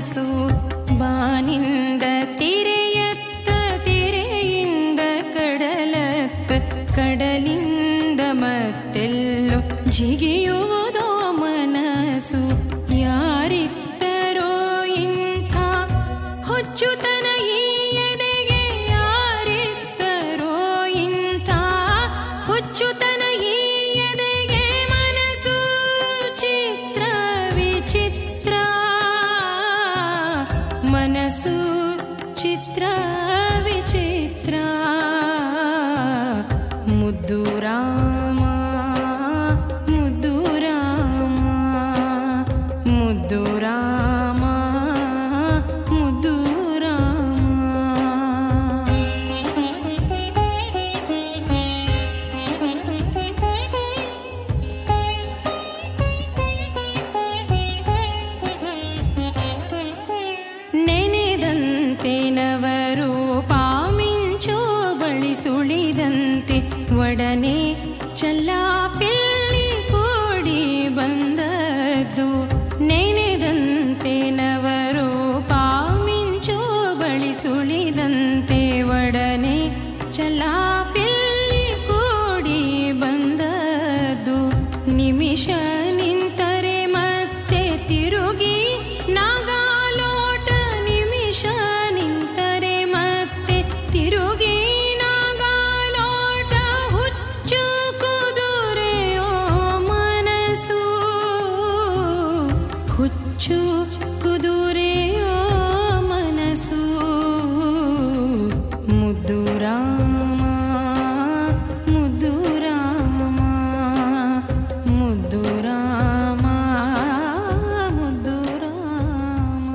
ಮನಸ್ಸು ಬಾನಿಂದ ತಿರೆಯತ್ತ ತಿರೆಯಿಂದ ಕಡಲತ್ತ ಕಡಲಿಂದ ಮತ್ತೆಲ್ಲೋ ಜಿಗಿಯುವುದೋ ಮನಸ್ಸು ಯಾರಿತ್ತರೋ ಇಂಥ ಹುಚ್ಚುತನ ಈ ಎದೆಗೆ ಯಾರಿತ್ತರೋ ಇಂಥ ಹುಚ್ಚುತನ ಈ ಎದೆಗೆ ಮನಸ್ಸು ಚಿತ್ರ ವಿಚಿತ್ರ ಮನಸ್ಸು ಚಿತ್ರ ವಿಚಿತ್ರ ಮುದ್ದು ರಾಮ ಮುದ್ದು ರಾಮ ಮುದ್ದು ರಾಮ ಮುದ್ದು ರಾಮ ನೆನೆದಂತೆ ನವರು ಪಾಮಿಂಚೋ ಬಳಿ ಸುಳಿದಂತೆ ಒಡನೆ ಚಲ್ಲಾಪಿಲ್ಲಿ ಕೂಡಿ ಬಂದದ್ದು ನೆನೆದಂತೆ ನವರು ಪಾಮಿಂಚೋ ಬಳಿ ಸುಳಿದಂತೆ ಒಡನೆ ಚಲ್ಲಾಪಿಲ್ಲಿ ಕೂಡಿ ಬಂದದ್ದು ನಿಮಿಷ ನಿಂತರೆ ಮತ್ತೆ ತಿರುಗಿ ನಾಗಾಲೋಟ ನಿಮಿಷ ನಿಂತರೆ ಮತ್ತೆ ತಿರುಗಿ ನಾಗಾಲೋಟ ಹುಚ್ಚು ಕುದುರೆಯೋ ಮನಸ್ಸು ಹುಚ್ಚು ಕುದುರೆಯೋ ಮನಸ್ಸು ಮುದ್ದು ರಾಮ ಮುದ್ದು ರಾಮ ಮುದ್ದು ರಾಮ ಮುದ್ದು ರಾಮ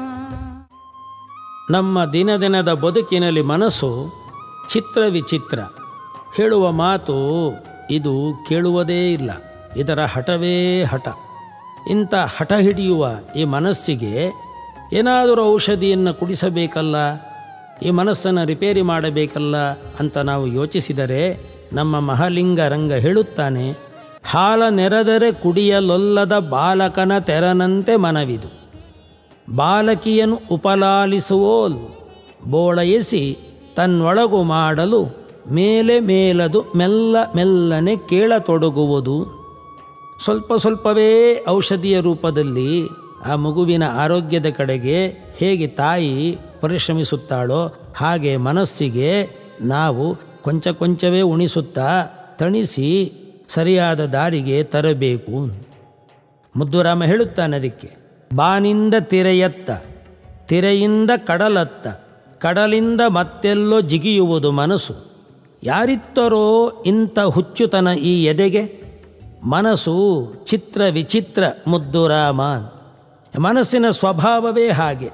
ನಮ್ಮ ದಿನ ದಿನದ ಬದುಕಿನಲ್ಲಿ ಮನಸ್ಸು ಚಿತ್ರ ವಿಚಿತ್ರ ಹೇಳುವ ಮಾತು ಇದು ಕೇಳುವುದೇ ಇಲ್ಲ ಇದರ ಹಠವೇ ಹಠ ಇಂಥ ಹಠ ಹಿಡಿಯುವ ಈ ಮನಸ್ಸಿಗೆ ಏನಾದರೂ ಔಷಧಿಯನ್ನು ಕುಡಿಸಬೇಕಲ್ಲ ಈ ಮನಸ್ಸನ್ನು ರಿಪೇರಿ ಮಾಡಬೇಕಲ್ಲ ಅಂತ ನಾವು ಯೋಚಿಸಿದರೆ ನಮ್ಮ ಮಹಾಲಿಂಗ ರಂಗ ಹೇಳುತ್ತಾನೆ ಹಾಲ ನೆರೆದರೆ ಕುಡಿಯಲೊಲ್ಲದ ಬಾಲಕನ ತೆರನಂತೆ ಮನವಿದು ಬಾಲಕಿಯನು ಉಪಲಾಲಿಸುವೋಲು ಬೋಳಯಿಸಿ ತನ್ನೊಳಗು ಮಾಡಲು ಮೇಲೆ ಮೇಲದು ಮೆಲ್ಲ ಮೆಲ್ಲನೆ ಕೇಳತೊಡಗುವುದು ಸ್ವಲ್ಪ ಸ್ವಲ್ಪವೇ ಔಷಧಿಯ ರೂಪದಲ್ಲಿ ಆ ಮಗುವಿನ ಆರೋಗ್ಯದ ಕಡೆಗೆ ಹೇಗೆ ತಾಯಿ ಪರಿಶ್ರಮಿಸುತ್ತಾಳೋ ಹಾಗೆ ಮನಸ್ಸಿಗೆ ನಾವು ಕೊಂಚ ಕೊಂಚವೇ ಉಣಿಸುತ್ತಾ ತಣಿಸಿ ಸರಿಯಾದ ದಾರಿಗೆ ತರಬೇಕು ಮುದ್ದುರಾಮ ಹೇಳುತ್ತಾನೆ ಅದಕ್ಕೆ ಬಾನಿಂದ ತಿರೆಯತ್ತ ತಿರೆಯಿಂದ ಕಡಲತ್ತ ಕಡಲಿಂದ ಮತ್ತೆಲ್ಲೋ ಜಿಗಿಯುವುದು ಮನಸ್ಸು ಯಾರಿತ್ತರೋ ಇಂಥ ಹುಚ್ಚುತನ ಈ ಎದೆಗೆ ಮನಸ್ಸು ಚಿತ್ರ ವಿಚಿತ್ರ ಮುದ್ದುರಾಮ ಮನಸ್ಸಿನ ಸ್ವಭಾವವೇ ಹಾಗೆ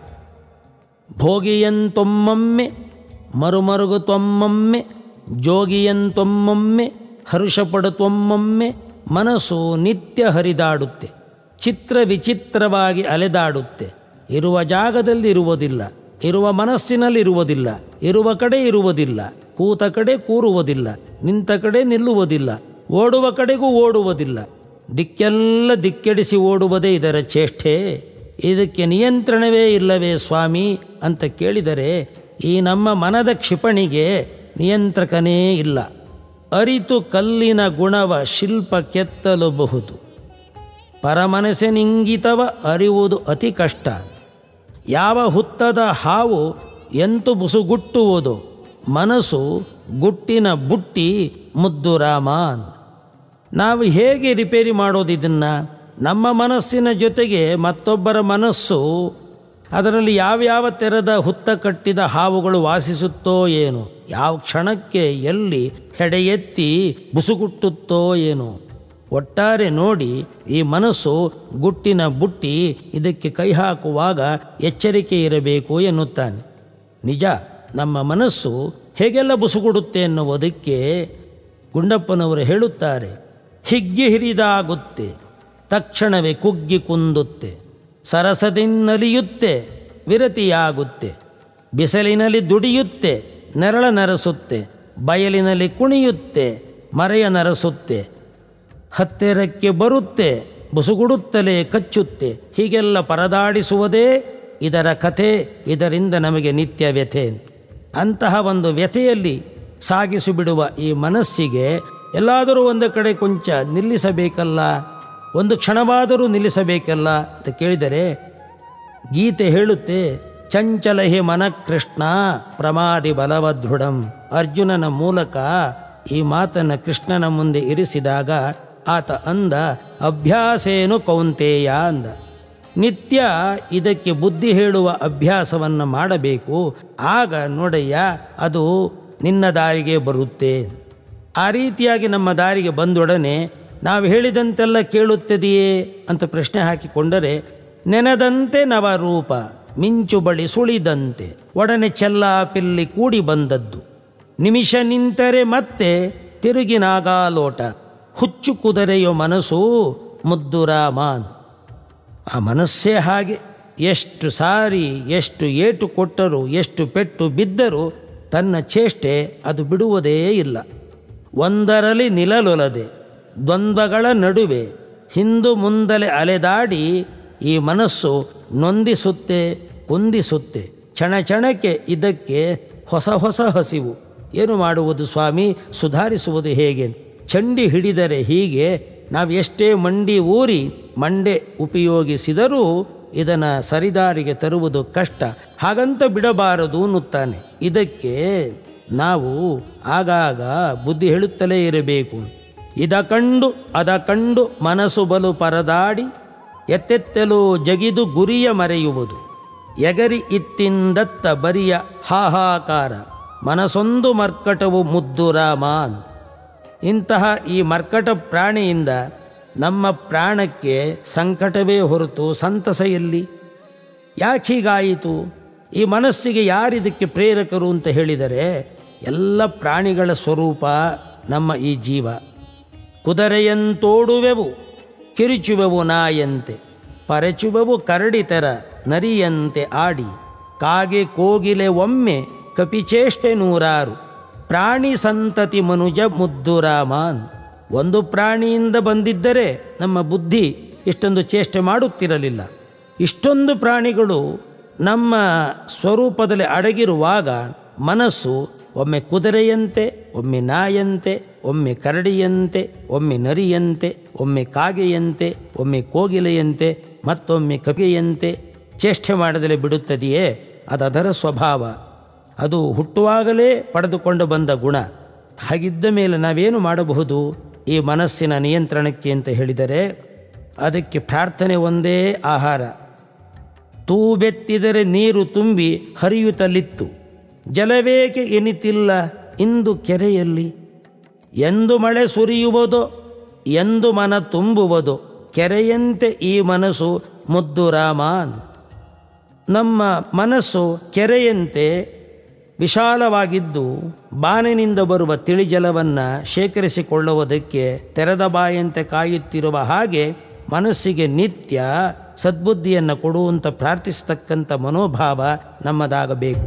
ಭೋಗಿಯಂತೊಮ್ಮೊಮ್ಮೆ ಮರುಮರುಗುತ್ತೊಮ್ಮೊಮ್ಮೆ ಜೋಗಿಯಂತೊಮ್ಮೊಮ್ಮೆ ಹರ್ಷಪಡುತ್ತೊಮ್ಮೊಮ್ಮೆ ಮನಸ್ಸು ನಿತ್ಯ ಹರಿದಾಡುತ್ತೆ ಚಿತ್ರ ವಿಚಿತ್ರವಾಗಿ ಅಲೆದಾಡುತ್ತೆ ಇರುವ ಜಾಗದಲ್ಲಿ ಇರುವುದಿಲ್ಲ ಇರುವ ಮನಸ್ಸಿನಲ್ಲಿ ಇರುವುದಿಲ್ಲ ಇರುವ ಕಡೆ ಇರುವುದಿಲ್ಲ ಕೂತ ಕಡೆ ಕೂರುವುದಿಲ್ಲ ನಿಂತ ಕಡೆ ನಿಲ್ಲುವುದಿಲ್ಲ ಓಡುವ ಕಡೆಗೂ ಓಡುವುದಿಲ್ಲ ದಿಕ್ಕೆಲ್ಲ ದಿಕ್ಕೆಡಿಸಿ ಓಡುವುದೇ ಇದರ ಚೇಷ್ಟೆ ಇದಕ್ಕೆ ನಿಯಂತ್ರಣವೇ ಇಲ್ಲವೇ ಸ್ವಾಮಿ ಅಂತ ಕೇಳಿದರೆ ಈ ನಮ್ಮ ಮನದ ಕ್ಷಿಪಣಿಗೆ ನಿಯಂತ್ರಕನೇ ಇಲ್ಲ ಅರಿತು ಕಲ್ಲಿನ ಗುಣವ ಶಿಲ್ಪ ಕೆತ್ತಲಬಹುದು ಪರಮನಸ್ಸಿನಿಂಗಿತವ ಅರಿಯುವುದು ಅತಿ ಕಷ್ಟ ಯಾವ ಹುತ್ತದ ಹಾವು ಎಂತು ಬುಸುಗುಟ್ಟುವುದು ಮನಸ್ಸು ಗುಟ್ಟಿನ ಬುಟ್ಟಿ ಮುದ್ದು ರಾಮಾನ್ ನಾವು ಹೇಗೆ ರಿಪೇರಿ ಮಾಡೋದು ಇದನ್ನು ನಮ್ಮ ಮನಸ್ಸಿನ ಜೊತೆಗೆ ಮತ್ತೊಬ್ಬರ ಮನಸ್ಸು ಅದರಲ್ಲಿ ಯಾವ್ಯಾವ ತೆರೆದ ಹುತ್ತ ಕಟ್ಟಿದ ಹಾವುಗಳು ವಾಸಿಸುತ್ತೋ ಏನು ಯಾವ ಕ್ಷಣಕ್ಕೆ ಎಲ್ಲಿ ಹೆಡೆ ಎತ್ತಿ ಬುಸುಗುಟ್ಟುತ್ತೋ ಏನು ಒಟ್ಟಾರೆ ನೋಡಿ ಈ ಮನಸ್ಸು ಗುಟ್ಟಿನ ಬುಟ್ಟಿ ಇದಕ್ಕೆ ಕೈ ಹಾಕುವಾಗ ಎಚ್ಚರಿಕೆ ಇರಬೇಕು ಎನ್ನುತ್ತಾನೆ ನಿಜ ನಮ್ಮ ಮನಸ್ಸು ಹೇಗೆಲ್ಲ ಬುಸುಗುಡುತ್ತೆ ಎನ್ನುವುದಕ್ಕೆ ಗುಂಡಪ್ಪನವರು ಹೇಳುತ್ತಾರೆ ಹಿಗ್ಗಿ ಹಿರಿದಾಗುತ್ತೆ ತಕ್ಷಣವೇ ಕುಗ್ಗಿ ಕುಂದುತ್ತೆ ಸರಸದಿನ್ನಲಿಯುತ್ತೆ ವಿರತಿಯಾಗುತ್ತೆ ಬಿಸಿಲಿನಲ್ಲಿ ದುಡಿಯುತ್ತೆ ನೆರಳ ನರಸುತ್ತೆ ಬಯಲಿನಲ್ಲಿ ಕುಣಿಯುತ್ತೆ ಮರೆಯ ನರಸುತ್ತೆ ಹತ್ತಿರಕ್ಕೆ ಬರುತ್ತೆ ಬುಸುಗುಡುತ್ತಲೇ ಕಚ್ಚುತ್ತೆ ಹೀಗೆಲ್ಲ ಪರದಾಡಿಸುವುದೇ ಇದರ ಕಥೆ ಇದರಿಂದ ನಮಗೆ ನಿತ್ಯ ವ್ಯಥೆ ಅಂತಹ ಒಂದು ವ್ಯಥೆಯಲ್ಲಿ ಸಾಗಿಸಿಬಿಡುವ ಈ ಮನಸ್ಸಿಗೆ ಎಲ್ಲಾದರೂ ಒಂದು ಕಡೆ ಕೊಂಚ ನಿಲ್ಲಿಸಬೇಕಲ್ಲ ಒಂದು ಕ್ಷಣವಾದರೂ ನಿಲ್ಲಿಸಬೇಕಲ್ಲ ಅಂತ ಕೇಳಿದರೆ ಗೀತೆ ಹೇಳುತ್ತೆ ಚಂಚಲ ಹಿ ಮನ ಕೃಷ್ಣ ಪ್ರಮಾದಿ ಬಲವದೃಢಂ ಅರ್ಜುನನ ಮೂಲಕ ಈ ಮಾತನ್ನು ಕೃಷ್ಣನ ಮುಂದೆ ಇರಿಸಿದಾಗ ಆತ ಅಂದ ಅಭ್ಯಾಸೇನು ಕೌಂತೇಯ ಅಂದ ನಿತ್ಯ ಇದಕ್ಕೆ ಬುದ್ಧಿ ಹೇಳುವ ಅಭ್ಯಾಸವನ್ನು ಮಾಡಬೇಕು ಆಗ ನೋಡಯ್ಯ ಅದು ನಿನ್ನ ದಾರಿಗೆ ಬರುತ್ತೆ ಆ ರೀತಿಯಾಗಿ ನಮ್ಮ ದಾರಿಗೆ ಬಂದೊಡನೆ ನಾವು ಹೇಳಿದಂತೆಲ್ಲ ಕೇಳುತ್ತದೆಯೇ ಅಂತ ಪ್ರಶ್ನೆ ಹಾಕಿಕೊಂಡರೆ ನೆನೆದಂತೆ ನವರೂಪ ಮಿಂಚು ಬಳಿ ಸುಳಿದಂತೆ ಒಡನೆ ಚೆಲ್ಲಾಪಿಲ್ಲಿ ಕೂಡಿ ಬಂದದ್ದು ನಿಮಿಷ ನಿಂತರೆ ಮತ್ತೆ ತಿರುಗಿನಾಗಾಲೋಟ ಹುಚ್ಚು ಕುದುರೆಯೋ ಮನಸ್ಸು ಮುದ್ದು ರಾಮಾನ್ ಆ ಮನಸ್ಸೇ ಹಾಗೆ ಎಷ್ಟು ಸಾರಿ ಎಷ್ಟು ಏಟು ಕೊಟ್ಟರೂ ಎಷ್ಟು ಪೆಟ್ಟು ಬಿದ್ದರೂ ತನ್ನ ಚೇಷ್ಟೆ ಅದು ಬಿಡುವುದೇ ಇಲ್ಲ ಒಂದರಲ್ಲಿ ನಿಲ್ಲಲೊಲದೆ ದ್ವಂದ್ವಗಳ ನಡುವೆ ಹಿಂದು ಮುಂದಲೆ ಅಲೆದಾಡಿ ಈ ಮನಸ್ಸು ನೊಂದಿಸುತ್ತೆ ಕುಂದಿಸುತ್ತೆ ಕ್ಷಣ ಕ್ಷಣಕ್ಕೆ ಇದಕ್ಕೆ ಹೊಸ ಹೊಸ ಹಸಿವು ಏನು ಮಾಡುವುದು ಸ್ವಾಮಿ ಸುಧಾರಿಸುವುದು ಹೇಗೆ ಚಂಡಿ ಹಿಡಿದರೆ ಹೀಗೆ ನಾವು ಎಷ್ಟೇ ಮಂಡಿ ಊರಿ ಮಂಡೆ ಉಪಯೋಗಿಸಿದರೂ ಇದನ್ನು ಸರಿದಾರಿಗೆ ತರುವುದು ಕಷ್ಟ ಹಾಗಂತ ಬಿಡಬಾರದು ಅನ್ನುತ್ತಾನೆ ಇದಕ್ಕೆ ನಾವು ಆಗಾಗ ಬುದ್ಧಿ ಹೇಳುತ್ತಲೇ ಇರಬೇಕು ಇದ ಕಂಡು ಅದ ಕಂಡು ಮನಸ್ಸು ಬಲು ಪರದಾಡಿ ಎತ್ತೆತ್ತಲು ಜಗಿದು ಗುರಿಯ ಮರೆಯುವುದು ಎಗರಿ ಇತ್ತಿಂದತ್ತ ಬರಿಯ ಹಾಹಾಕಾರ ಮನಸೊಂದು ಮರ್ಕಟವು ಮುದ್ದು ರಾಮಾನ್ ಇಂತಹ ಈ ಮರ್ಕಟ ಪ್ರಾಣಿಯಿಂದ ನಮ್ಮ ಪ್ರಾಣಕ್ಕೆ ಸಂಕಟವೇ ಹೊರತು ಸಂತಸ ಎಲ್ಲಿ ಯಾಕೆ ಹೀಗಾಯಿತು ಈ ಮನಸ್ಸಿಗೆ ಯಾರಿದಕ್ಕೆ ಪ್ರೇರಕರು ಅಂತ ಹೇಳಿದರೆ ಎಲ್ಲ ಪ್ರಾಣಿಗಳ ಸ್ವರೂಪ ನಮ್ಮ ಈ ಜೀವ ಕುದುರೆಯಂತೋಡುವೆವು ಕಿರುಚುವೆವು ನಾಯಂತೆ ಪರಚುವೆವು ಕರಡಿತರ ನರಿಯಂತೆ ಆಡಿ ಕಾಗೆ ಕೋಗಿಲೆ ಒಮ್ಮೆ ಕಪಿಚೇಷ್ಟೆ ನೂರಾರು ಪ್ರಾಣಿ ಸಂತತಿ ಮನುಜ ಮುದ್ದು ರಾಮಾನ್ ಒಂದು ಪ್ರಾಣಿಯಿಂದ ಬಂದಿದ್ದರೆ ನಮ್ಮ ಬುದ್ಧಿ ಇಷ್ಟೊಂದು ಚೇಷ್ಟೆ ಮಾಡುತ್ತಿರಲಿಲ್ಲ ಇಷ್ಟೊಂದು ಪ್ರಾಣಿಗಳು ನಮ್ಮ ಸ್ವರೂಪದಲ್ಲಿ ಅಡಗಿರುವಾಗ ಮನಸ್ಸು ಒಮ್ಮೆ ಕುದುರೆಯಂತೆ ಒಮ್ಮೆ ನಾಯಂತೆ ಒಮ್ಮೆ ಕರಡಿಯಂತೆ ಒಮ್ಮೆ ನರಿಯಂತೆ ಒಮ್ಮೆ ಕಾಗೆಯಂತೆ ಒಮ್ಮೆ ಕೋಗಿಲೆಯಂತೆ ಮತ್ತೊಮ್ಮೆ ಕಪಿಯಂತೆ ಚೇಷ್ಟೆ ಮಾಡದಲೇ ಬಿಡುತ್ತದೆಯೇ ಅದು ಅದರ ಸ್ವಭಾವ ಅದು ಹುಟ್ಟುವಾಗಲೇ ಪಡೆದುಕೊಂಡು ಬಂದ ಗುಣ ಹಾಗಿದ್ದ ಮೇಲೆ ನಾವೇನು ಮಾಡಬಹುದು ಈ ಮನಸ್ಸಿನ ನಿಯಂತ್ರಣಕ್ಕೆ ಅಂತ ಹೇಳಿದರೆ ಅದಕ್ಕೆ ಪ್ರಾರ್ಥನೆ ಒಂದೇ ಆಹಾರ ತೂಬೆತ್ತಿದರೆ ನೀರು ತುಂಬಿ ಹರಿಯುತ್ತಲಿತ್ತು ಜಲವೇಕೆ ಎನಿತಿಲ್ಲ ಇಂದು ಕೆರೆಯಲ್ಲಿ ಎಂದು ಮಳೆ ಸುರಿಯುವುದೋ ಎಂದು ಮನ ತುಂಬುವುದೋ ಕೆರೆಯಂತೆ ಈ ಮನಸ್ಸು ಮುದ್ದು ರಾಮಾನ್ ನಮ್ಮ ಮನಸ್ಸು ಕೆರೆಯಂತೆ ವಿಶಾಲವಾಗಿದ್ದು ಬಾನಿನಿಂದ ಬರುವ ತಿಳಿಜಲವನ್ನು ಶೇಖರಿಸಿಕೊಳ್ಳುವುದಕ್ಕೆ ತೆರೆದ ಬಾಯಂತೆ ಕಾಯುತ್ತಿರುವ ಹಾಗೆ ಮನಸ್ಸಿಗೆ ನಿತ್ಯ ಸದ್ಬುದ್ಧಿಯನ್ನು ಕೊಡುವಂತ ಪ್ರಾರ್ಥಿಸ್ತಕ್ಕಂಥ ಮನೋಭಾವ ನಮ್ಮದಾಗಬೇಕು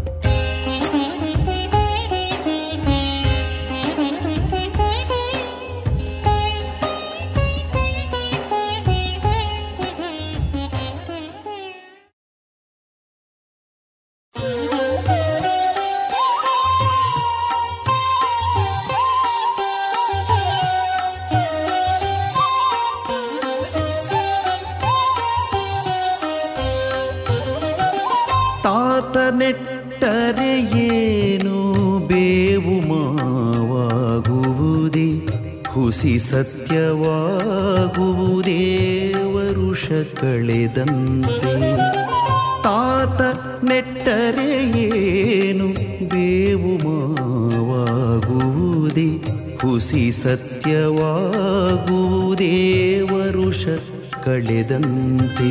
ತಾತ ನೆಟ್ಟರೆ ಏನು ಬೇವು ಮಾವಾಗುವುದೇ ಹುಸಿ ಸತ್ಯವಾಗುವುದೇ ವರುಷ ಕಳೆದಂತೆ ತಾತ ನೆಟ್ಟರೆ ಏನು ಬೇವು ಮಾವಾಗುವುದೇ ಹುಸಿ ಸತ್ಯವಾಗುವುದೇ ವರುಷ ಕಳೆದಂತೆ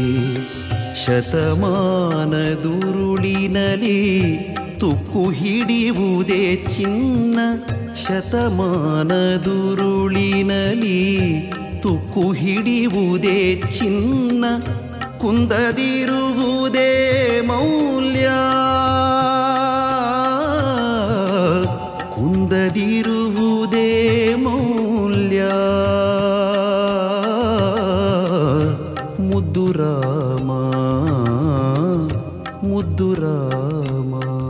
ಶತಮಾನದುರುಳಿನಲಿ ತುಕ್ಕು ಹಿಡಿಯುವುದೇ ಚಿನ್ನ ಶತಮಾನದುರುಳಿನಲಿ ತುಕ್ಕು ಹಿಡಿಯುವುದೇ ಚಿನ್ನ ಕುಂದದಿರುವುದೇ ಮೌಲ್ಯ ಕುಂದದಿರುವುದೇ ಮೌಲ್ಯ ಮುದ್ದು ರಾಮ ಮುದ್ದು ರಾಮ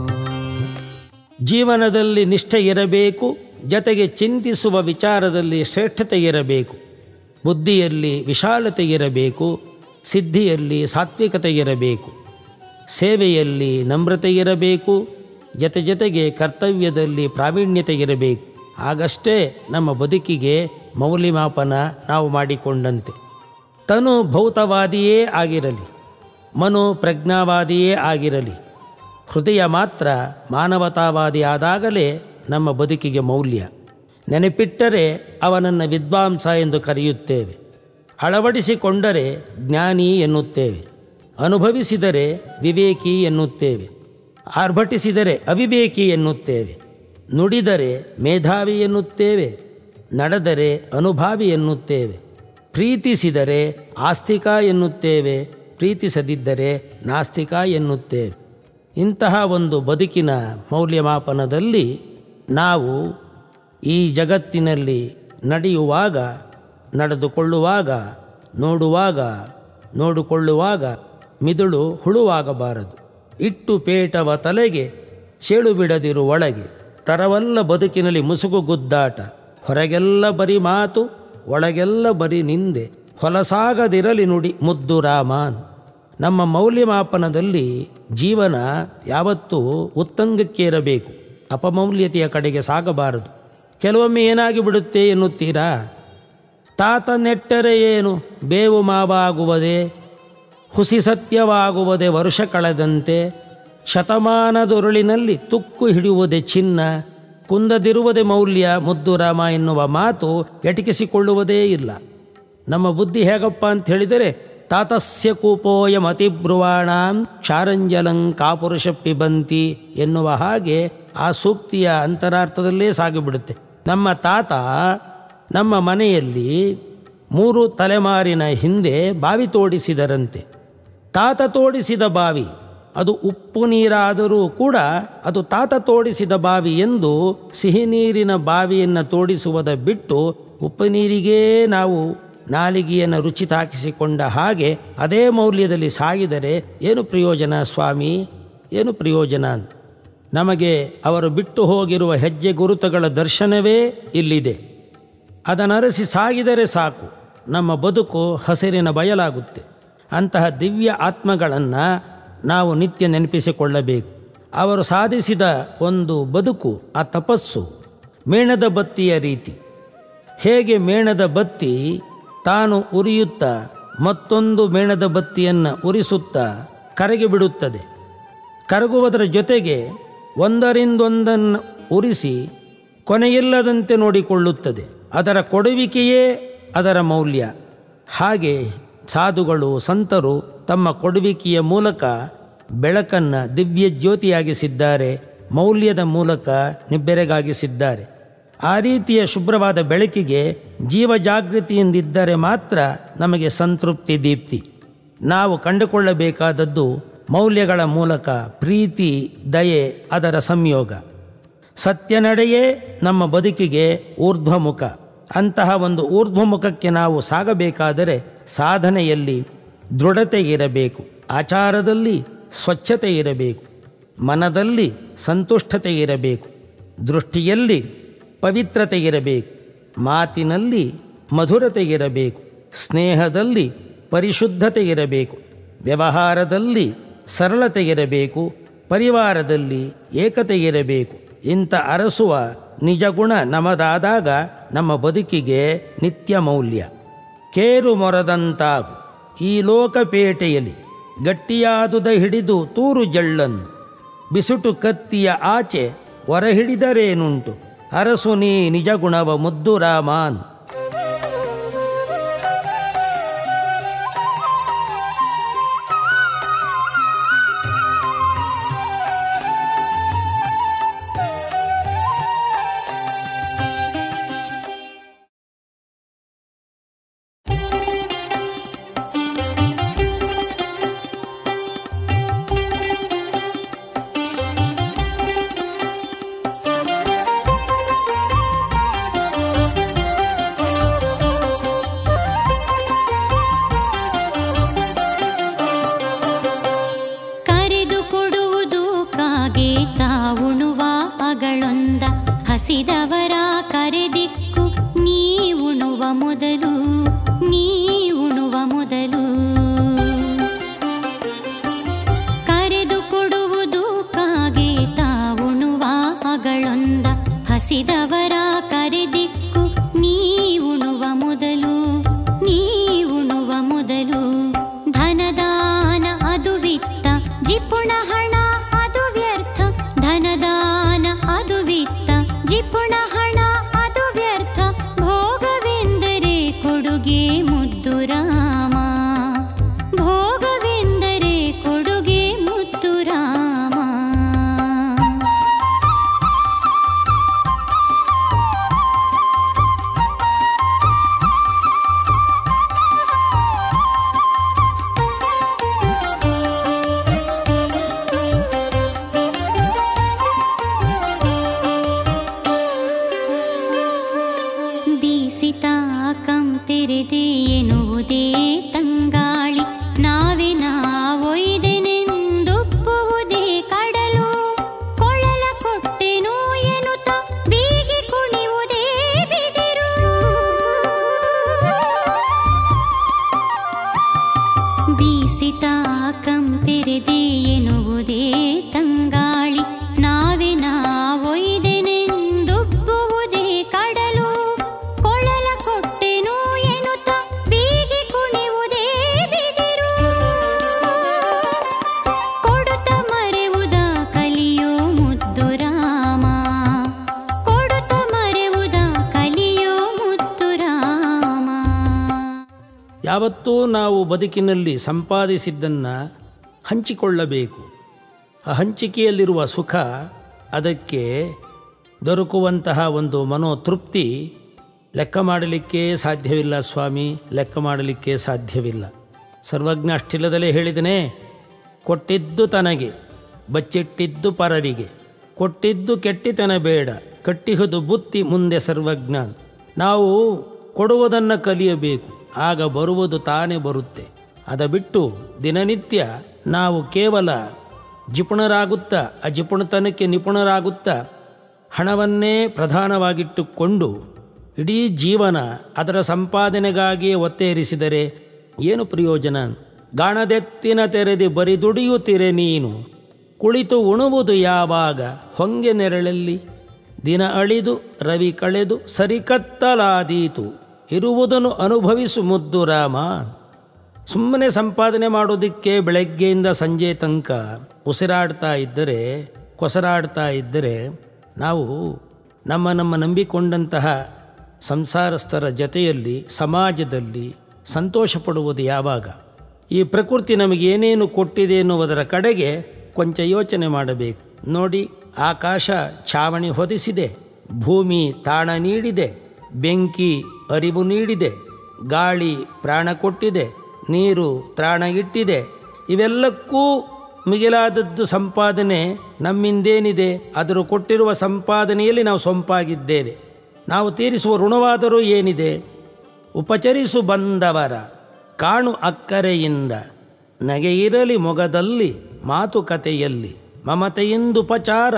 ಜೀವನದಲ್ಲಿ ನಿಷ್ಠೆ ಇರಬೇಕು ಜತೆಗೆ ಚಿಂತಿಸುವ ವಿಚಾರದಲ್ಲಿ ಶ್ರೇಷ್ಠತೆ ಇರಬೇಕು ಬುದ್ಧಿಯಲ್ಲಿ ವಿಶಾಲತೆ ಇರಬೇಕು ಸಿದ್ಧಿಯಲ್ಲಿ ಸಾತ್ವಿಕತೆ ಇರಬೇಕು ಸೇವೆಯಲ್ಲಿ ನಮ್ರತೆ ಇರಬೇಕು ಜತೆ ಜತೆಗೆ ಕರ್ತವ್ಯದಲ್ಲಿ ಪ್ರಾವೀಣ್ಯತೆ ಇರಬೇಕು ಆಗಷ್ಟೇ ನಮ್ಮ ಬದುಕಿಗೆ ಮೌಲ್ಯಮಾಪನ ನಾವು ಮಾಡಿಕೊಂಡಂತೆ ತನು ಭೌತವಾದಿಯೇ ಆಗಿರಲಿ ಮನು ಪ್ರಜ್ಞಾವಾದಿಯೇ ಆಗಿರಲಿ ಹೃದಯ ಮಾತ್ರ ಮಾನವತಾವಾದಿ ಆದಾಗಲೇ ನಮ್ಮ ಬದುಕಿಗೆ ಮೌಲ್ಯ ನೆನಪಿಟ್ಟರೆ ಅವನನ್ನು ವಿದ್ವಾಂಸ ಎಂದು ಕರೆಯುತ್ತೇವೆ ಅಳವಡಿಸಿಕೊಂಡರೆ ಜ್ಞಾನಿ ಎನ್ನುತ್ತೇವೆ ಅನುಭವಿಸಿದರೆ ವಿವೇಕಿ ಎನ್ನುತ್ತೇವೆ ಆರ್ಭಟಿಸಿದರೆ ಅವಿವೇಕಿ ಎನ್ನುತ್ತೇವೆ ನುಡಿದರೆ ಮೇಧಾವಿ ಎನ್ನುತ್ತೇವೆ ನಡೆದರೆ ಅನುಭಾವಿ ಎನ್ನುತ್ತೇವೆ ಪ್ರೀತಿಸಿದರೆ ಆಸ್ತಿಕ ಎನ್ನುತ್ತೇವೆ ಪ್ರೀತಿಸದಿದ್ದರೆ ನಾಸ್ತಿಕ ಎನ್ನುತ್ತೇವೆ ಇಂತಹ ಒಂದು ಬದುಕಿನ ಮೌಲ್ಯಮಾಪನದಲ್ಲಿ ನಾವು ಈ ಜಗತ್ತಿನಲ್ಲಿ ನಡೆಯುವಾಗ ನಡೆದುಕೊಳ್ಳುವಾಗ ನೋಡುವಾಗ ನೋಡಿಕೊಳ್ಳುವಾಗ ಮಿದುಳು ಹುಳುವಾಗಬಾರದು ಇಟ್ಟು ಪೇಟವ ತಲೆಗೆ ಚೇಳು ಬಿಡದಿರು ಒಳಗೆ ತರವಲ್ಲ ಬದುಕಿನಲ್ಲಿ ಮುಸುಕು ಗುದ್ದಾಟ ಹೊರಗೆಲ್ಲ ಬರಿ ಮಾತು ಒಳಗೆಲ್ಲ ಬರಿ ನಿಂದೆ ಹೊಲಸಾಗದಿರಲಿ ನುಡಿ ಮುದ್ದು ರಾಮಾನ್ ನಮ್ಮ ಮೌಲ್ಯಮಾಪನದಲ್ಲಿ ಜೀವನ ಯಾವತ್ತೂ ಉತ್ತಂಗಕ್ಕೆ ಇರಬೇಕು ಅಪಮೌಲ್ಯತೆಯ ಕಡೆಗೆ ಸಾಗಬಾರದು ಕೆಲವೊಮ್ಮೆ ಏನಾಗಿ ಬಿಡುತ್ತೆ ಎನ್ನುತ್ತೀರಾ ತಾತ ನೆಟ್ಟರೆ ಏನು ಬೇವು ಮಾವಾಗುವುದೇ ಹುಸಿ ಸತ್ಯವಾಗುವುದೇ ವರ್ಷ ಕಳೆದಂತೆ ಶತಮಾನದೊರುಳಿನಲ್ಲಿ ತುಕ್ಕು ಹಿಡಿಯುವುದೇ ಚಿನ್ನ ಕುಂದದಿರುವುದೇ ಮೌಲ್ಯ ಮುದ್ದು ರಾಮ ಎನ್ನುವ ಮಾತು ಎಟಕಿಸಿಕೊಳ್ಳುವುದೇ ಇಲ್ಲ ನಮ್ಮ ಬುದ್ಧಿ ಹೇಗಪ್ಪ ಅಂತ ಹೇಳಿದರೆ ತಾತಸ್ಯ ಕೂಪೋಯ ಮತಿಬ್ರುವಾಣಾಂ ಕ್ಷಾರಂಜಲಂ ಕಾಪುರುಷ ಪಿಬಂತಿ ಎನ್ನುವ ಹಾಗೆ ಆ ಸೂಕ್ತಿಯ ಅಂತರಾರ್ಥದಲ್ಲೇ ಸಾಗಿಬಿಡುತ್ತೆ ನಮ್ಮ ತಾತ ನಮ್ಮ ಮನೆಯಲ್ಲಿ ಮೂರು ತಲೆಮಾರಿನ ಹಿಂದೆ ಬಾವಿ ತೋಡಿಸಿದರಂತೆ ತಾತ ತೋಡಿಸಿದ ಬಾವಿ ಅದು ಉಪ್ಪು ನೀರಾದರೂ ಕೂಡ ಅದು ತಾತ ತೋಡಿಸಿದ ಬಾವಿ ಎಂದು ಸಿಹಿ ನೀರಿನ ಬಾವಿಯನ್ನು ತೋಡಿಸುವುದ ಬಿಟ್ಟು ಉಪ್ಪು ನೀರಿಗೇ ನಾವು ನಾಲಿಗೆಯನ್ನು ರುಚಿ ತಾಕಿಸಿಕೊಂಡ ಹಾಗೆ ಅದೇ ಮೌಲ್ಯದಲ್ಲಿ ಸಾಗಿದರೆ ಏನು ಪ್ರಯೋಜನ ಸ್ವಾಮಿ ಏನು ಪ್ರಯೋಜನ ನಮಗೆ ಅವರು ಬಿಟ್ಟು ಹೋಗಿರುವ ಹೆಜ್ಜೆ ಗುರುತುಗಳ ದರ್ಶನವೇ ಇಲ್ಲಿದೆ ಅದನ್ನರಸಿ ಸಾಗಿದರೆ ಸಾಕು ನಮ್ಮ ಬದುಕು ಹಸಿರಿನ ಬಯಲಾಗುತ್ತೆ ಅಂತಹ ದಿವ್ಯ ಆತ್ಮಗಳನ್ನು ನಾವು ನಿತ್ಯ ನೆನಪಿಸಿಕೊಳ್ಳಬೇಕು ಅವರು ಸಾಧಿಸಿದ ಒಂದು ಬದುಕು ಆ ತಪಸ್ಸು ಮೇಣದ ಬತ್ತಿಯ ರೀತಿ ಹೇಗೆ ಮೇಣದ ಬತ್ತಿ ತಾನು ಉರಿಯುತ್ತಾ ಮತ್ತೊಂದು ಮೇಣದ ಬತ್ತಿಯನ್ನು ಉರಿಸುತ್ತಾ ಕರಗಿ ಬಿಡುತ್ತದೆ ಕರಗುವುದರ ಜೊತೆಗೆ ಒಂದರಿಂದೊಂದನ್ನು ಉರಿಸಿ ಕೊನೆಯಿಲ್ಲದಂತೆ ನೋಡಿಕೊಳ್ಳುತ್ತದೆ ಅದರ ಕೊಡುವಿಕೆಯೇ ಅದರ ಮೌಲ್ಯ ಹಾಗೆ ಸಾಧುಗಳು ಸಂತರು ತಮ್ಮ ಕೊಡುವಿಕೆಯ ಮೂಲಕ ಬೆಳಕನ್ನು ದಿವ್ಯ ಜ್ಯೋತಿಯಾಗಿಸಿದ್ದಾರೆ ಮೌಲ್ಯದ ಮೂಲಕ ನಿಬ್ಬೆರಗಾಗಿಸಿದ್ದಾರೆ ಆ ರೀತಿಯ ಶುಭ್ರವಾದ ಬೆಳಕಿಗೆ ಜೀವ ಜಾಗೃತಿಯಿಂದಿದ್ದರೆ ಮಾತ್ರ ನಮಗೆ ಸಂತೃಪ್ತಿ ದೀಪ್ತಿ ನಾವು ಕಂಡುಕೊಳ್ಳಬೇಕಾದದ್ದು ಮೌಲ್ಯಗಳ ಮೂಲಕ ಪ್ರೀತಿ ದಯೆ ಅದರ ಸಂಯೋಗ ಸತ್ಯ ನಡೆಯೇ ನಮ್ಮ ಬದುಕಿಗೆ ಊರ್ಧ್ವಮುಖ ಅಂತಹ ಒಂದು ಊರ್ಧ್ವಮುಖಕ್ಕೆ ನಾವು ಸಾಗಬೇಕಾದರೆ ಸಾಧನೆಯಲ್ಲಿ ದೃಢತೆ ಇರಬೇಕು ಆಚಾರದಲ್ಲಿ ಸ್ವಚ್ಛತೆ ಇರಬೇಕು ಮನದಲ್ಲಿ ಸಂತುಷ್ಟತೆ ಇರಬೇಕು ದೃಷ್ಟಿಯಲ್ಲಿ ಪವಿತ್ರತೆ ಇರಬೇಕು ಮಾತಿನಲ್ಲಿ ಮಧುರತೆ ಇರಬೇಕು ಸ್ನೇಹದಲ್ಲಿ ಪರಿಶುದ್ಧತೆ ಇರಬೇಕು ವ್ಯವಹಾರದಲ್ಲಿ ಸರಳತೆ ಇರಬೇಕು ಪರಿವಾರದಲ್ಲಿ ಏಕತೆ ಇರಬೇಕು ಇಂಥ ಅರಸುವ ನಿಜ ಗುಣ ನಮದಾದಾಗ ನಮ್ಮ ಬದುಕಿಗೆ ನಿತ್ಯ ಮೌಲ್ಯ ಕೇರು ಮೊರದಂತಾಗು ಈ ಲೋಕಪೇಟೆಯಲ್ಲಿ ಗಟ್ಟಿಯಾದುದ ಹಿಡಿದು ತೂರು ಜಳ್ಳನ್ನು ಬಿಸುಟು ಕತ್ತಿಯ ಆಚೆ ಹೊರಹಿಡಿದರೇನುಂಟು ಅರಸು ನೀ ನಿಜ ಗುಣವ ಮುದ್ದು ರಾಮಾನ್ ಹಸಿದವರ ಕರೆದಿಕ್ಕು ನೀ ಉಣುವ ಮೊದಲು ನೀ ಉಣುವ ಮೊದಲು ಕರೆದು ಕೊಡುವುದು ಕಾಗೆ ತಾವುಣುವ ಅಗಳೊಂದ ಹಸಿದವರ ಕರೆದಿಕ್ಕು ನೀ ಉಣುವ ಮೊದಲು ನೀ ಉಣುವ ಮೊದಲು ಧನದಾನ ಅದು ವಿತ್ತ ಜಿಪುಣ ಹಣ ಅದು ವ್ಯರ್ಥ ಧನದಾನ ಅದು ವಿತ್ತ ಜಿಪುಣ ಹಣ ಅದು ವ್ಯರ್ಥ ಭೋಗವೆಂದರೆ ಕೊಡುಗೆ ಮುದ್ದು ರಾಮ ಭೋಗವೆಂದರೆ ಕೊಡುಗೆ ಮುದ್ದು ರಾಮ ಬೀಸಿತ ಕಂತೆರೆದೆ ಎನ್ನುವುದೇ ತಂಗಾಳಿ ನಾವೇ ನಾವೊಯ್ದೆನೆಂದುಪ್ಪುವುದೇ ಕಡಲು ಕೊಳಲ ಕೊಟ್ಟೆನು ಎನ್ನುತ್ತ ಬೀಗಿ ಕುಣಿಯುವುದೇ ಬಿದಿರು ಬೀಸಿತ ಕಂತೆರೆದೆ ಎನ್ನುವುದೇ ತಂಗಾಳಿ ನಾವೇ ನಾವೊಯ್ದೆನೆಂದುಬ್ಬುವುದೇ ಕಡಲು ಕೊಳಲ ಕೊಟ್ಟೆನು ಎನ್ನುತ್ತ ಬೀಗಿ ಕುಣಿಯುವುದೇ ಬಿದಿರು ಕೊಡುತ್ತ ಮರೆವುದ ಕಲಿಯೋ ಮುದ್ದು ರಾಮ ಕೊಡುತ್ತ ಮರೆವುದ ಕಲಿಯೋ ಮುದ್ದು ರಾಮ ಯಾವತ್ತೂ ನಾವು ಬದುಕಿನಲ್ಲಿ ಸಂಪಾದಿಸಿದ್ದನ್ನು ಹಂಚಿಕೊಳ್ಳಬೇಕು ಆ ಹಂಚಿಕೆಯಲ್ಲಿರುವ ಸುಖ ಅದಕ್ಕೆ ದೊರಕುವಂತಹ ಒಂದು ಮನೋತೃಪ್ತಿ ಲೆಕ್ಕ ಮಾಡಲಿಕ್ಕೆ ಸಾಧ್ಯವಿಲ್ಲ ಸ್ವಾಮಿ ಲೆಕ್ಕ ಮಾಡಲಿಕ್ಕೆ ಸಾಧ್ಯವಿಲ್ಲ ಸರ್ವಜ್ಞ ಅಷ್ಟಿಲ್ಲದಲೇ ಹೇಳಿದನೇ ಕೊಟ್ಟಿದ್ದು ತನಗೆ ಬಚ್ಚಿಟ್ಟಿದ್ದು ಪರರಿಗೆ ಕೊಟ್ಟಿದ್ದು ಕೆಟ್ಟಿತನ ಬೇಡ ಕಟ್ಟಿಹುದು ಬುತ್ತಿ ಮುಂದೆ ಸರ್ವಜ್ಞ ನಾವು ಕೊಡುವುದನ್ನು ಕಲಿಯಬೇಕು ಆಗ ಬರುವುದು ತಾನೇ ಬರುತ್ತೆ ಅದ ಬಿಟ್ಟು ದಿನನಿತ್ಯ ನಾವು ಕೇವಲ ಜಿಪುಣರಾಗುತ್ತಾ ಆ ಜಿಪುಣತನಕ್ಕೆ ನಿಪುಣರಾಗುತ್ತಾ ಹಣವನ್ನೇ ಪ್ರಧಾನವಾಗಿಟ್ಟುಕೊಂಡು ಇಡೀ ಜೀವನ ಅದರ ಸಂಪಾದನೆಗಾಗಿಯೇ ಒತ್ತೇರಿಸಿದರೆ ಏನು ಪ್ರಯೋಜನ ಗಾಣದೆತ್ತಿನ ತೆರೆದಿ ಬರಿ ದುಡಿಯುತ್ತಿರೆ ನೀನು ಕುಳಿತು ಉಣುವುದು ಯಾವಾಗ ಹೊಂಗೆ ನೆರಳಲ್ಲಿ ದಿನ ಅಳಿದು ರವಿ ಕಳೆದು ಸರಿಕತ್ತಲಾದೀತು ಇರುವುದನ್ನು ಅನುಭವಿಸು ಮುದ್ದು ರಾಮ ಸುಮ್ಮನೆ ಸಂಪಾದನೆ ಮಾಡೋದಕ್ಕೆ ಬೆಳಗ್ಗೆಯಿಂದ ಸಂಜೆ ತನಕ ಉಸಿರಾಡ್ತಾ ಇದ್ದರೆ ಕೊಸರಾಡ್ತಾ ಇದ್ದರೆ ನಾವು ನಮ್ಮ ನಮ್ಮ ನಂಬಿಕೊಂಡಂತಹ ಸಂಸಾರಸ್ಥರ ಜತೆಯಲ್ಲಿ ಸಮಾಜದಲ್ಲಿ ಸಂತೋಷ ಪಡುವುದು ಯಾವಾಗ ಈ ಪ್ರಕೃತಿ ನಮಗೆ ಏನೇನು ಕೊಟ್ಟಿದೆ ಎನ್ನುವುದರ ಕಡೆಗೆ ಕೊಂಚ ಯೋಚನೆ ಮಾಡಬೇಕು ನೋಡಿ ಆಕಾಶ ಛಾವಣಿ ಹೊದಿಸಿದೆ ಭೂಮಿ ತಾಣ ನೀಡಿದೆ ಬೆಂಕಿ ಅರಿವು ನೀಡಿದೆ ಗಾಳಿ ಪ್ರಾಣ ಕೊಟ್ಟಿದೆ ನೀರು ತ್ರಾಣ ಇಟ್ಟಿದೆ ಇವೆಲ್ಲಕ್ಕೂ ಮಿಗಿಲಾದದ್ದು ಸಂಪಾದನೆ ನಮ್ಮಿಂದೇನಿದೆ ಅದರ ಕೊಟ್ಟಿರುವ ಸಂಪಾದನೆಯಲ್ಲಿ ನಾವು ಸೊಂಪಾಗಿದ್ದೇವೆ ನಾವು ತೀರಿಸುವ ಋಣವಾದರೂ ಏನಿದೆ ಉಪಚರಿಸು ಬಂದವರ ಕಾಣು ಅಕ್ಕರೆಯಿಂದ ನಗೆ ಇರಲಿ ಮೊಗದಲ್ಲಿ ಮಾತುಕತೆಯಲ್ಲಿ ಮಮತೆಯಿಂದುಪಚಾರ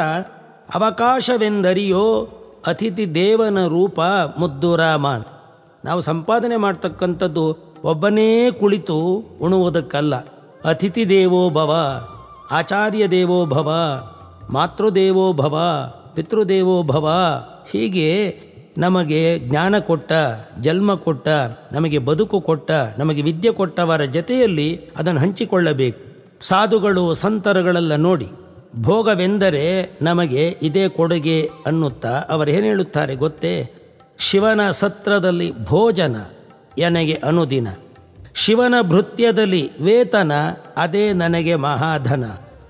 ಅವಕಾಶವೆಂದರಿಯೋ ಅತಿಥಿ ದೇವನ ರೂಪ ಮುದ್ದು ರಾಮನ್ ನಾವು ಸಂಪಾದನೆ ಮಾಡ್ತಕ್ಕಂಥದ್ದು ಒಬ್ಬನೇ ಕುಳಿತು ಉಣುವುದಕ್ಕಲ್ಲ ಅತಿಥಿ ದೇವೋ ಭವ ಆಚಾರ್ಯ ದೇವೋ ಭವ ಮಾತೃದೇವೋ ಭವ ಪಿತೃದೇವೋ ಭವ ಹೀಗೆ ನಮಗೆ ಜ್ಞಾನ ಕೊಟ್ಟ ಜನ್ಮ ಕೊಟ್ಟ ನಮಗೆ ಬದುಕು ಕೊಟ್ಟ ನಮಗೆ ವಿದ್ಯೆ ಕೊಟ್ಟವರ ಜೊತೆಯಲ್ಲಿ ಅದನ್ನು ಹಂಚಿಕೊಳ್ಳಬೇಕು ಸಾಧುಗಳು ಸಂತರುಗಳೆಲ್ಲ ನೋಡಿ ಭೋಗವೆಂದರೆ ನಮಗೆ ಇದೇ ಕೊಡುಗೆ ಅನ್ನುತ್ತಾ ಅವರು ಏನು ಹೇಳುತ್ತಾರೆ ಗೊತ್ತೇ ಶಿವನ ಸತ್ರದಲ್ಲಿ ಭೋಜನ ಎನಗೆ ಅನುದಿನ ಶಿವನ ಭೃತ್ಯದಲ್ಲಿ ವೇತನ ಅದೇ ನನಗೆ ಮಹಾಧನ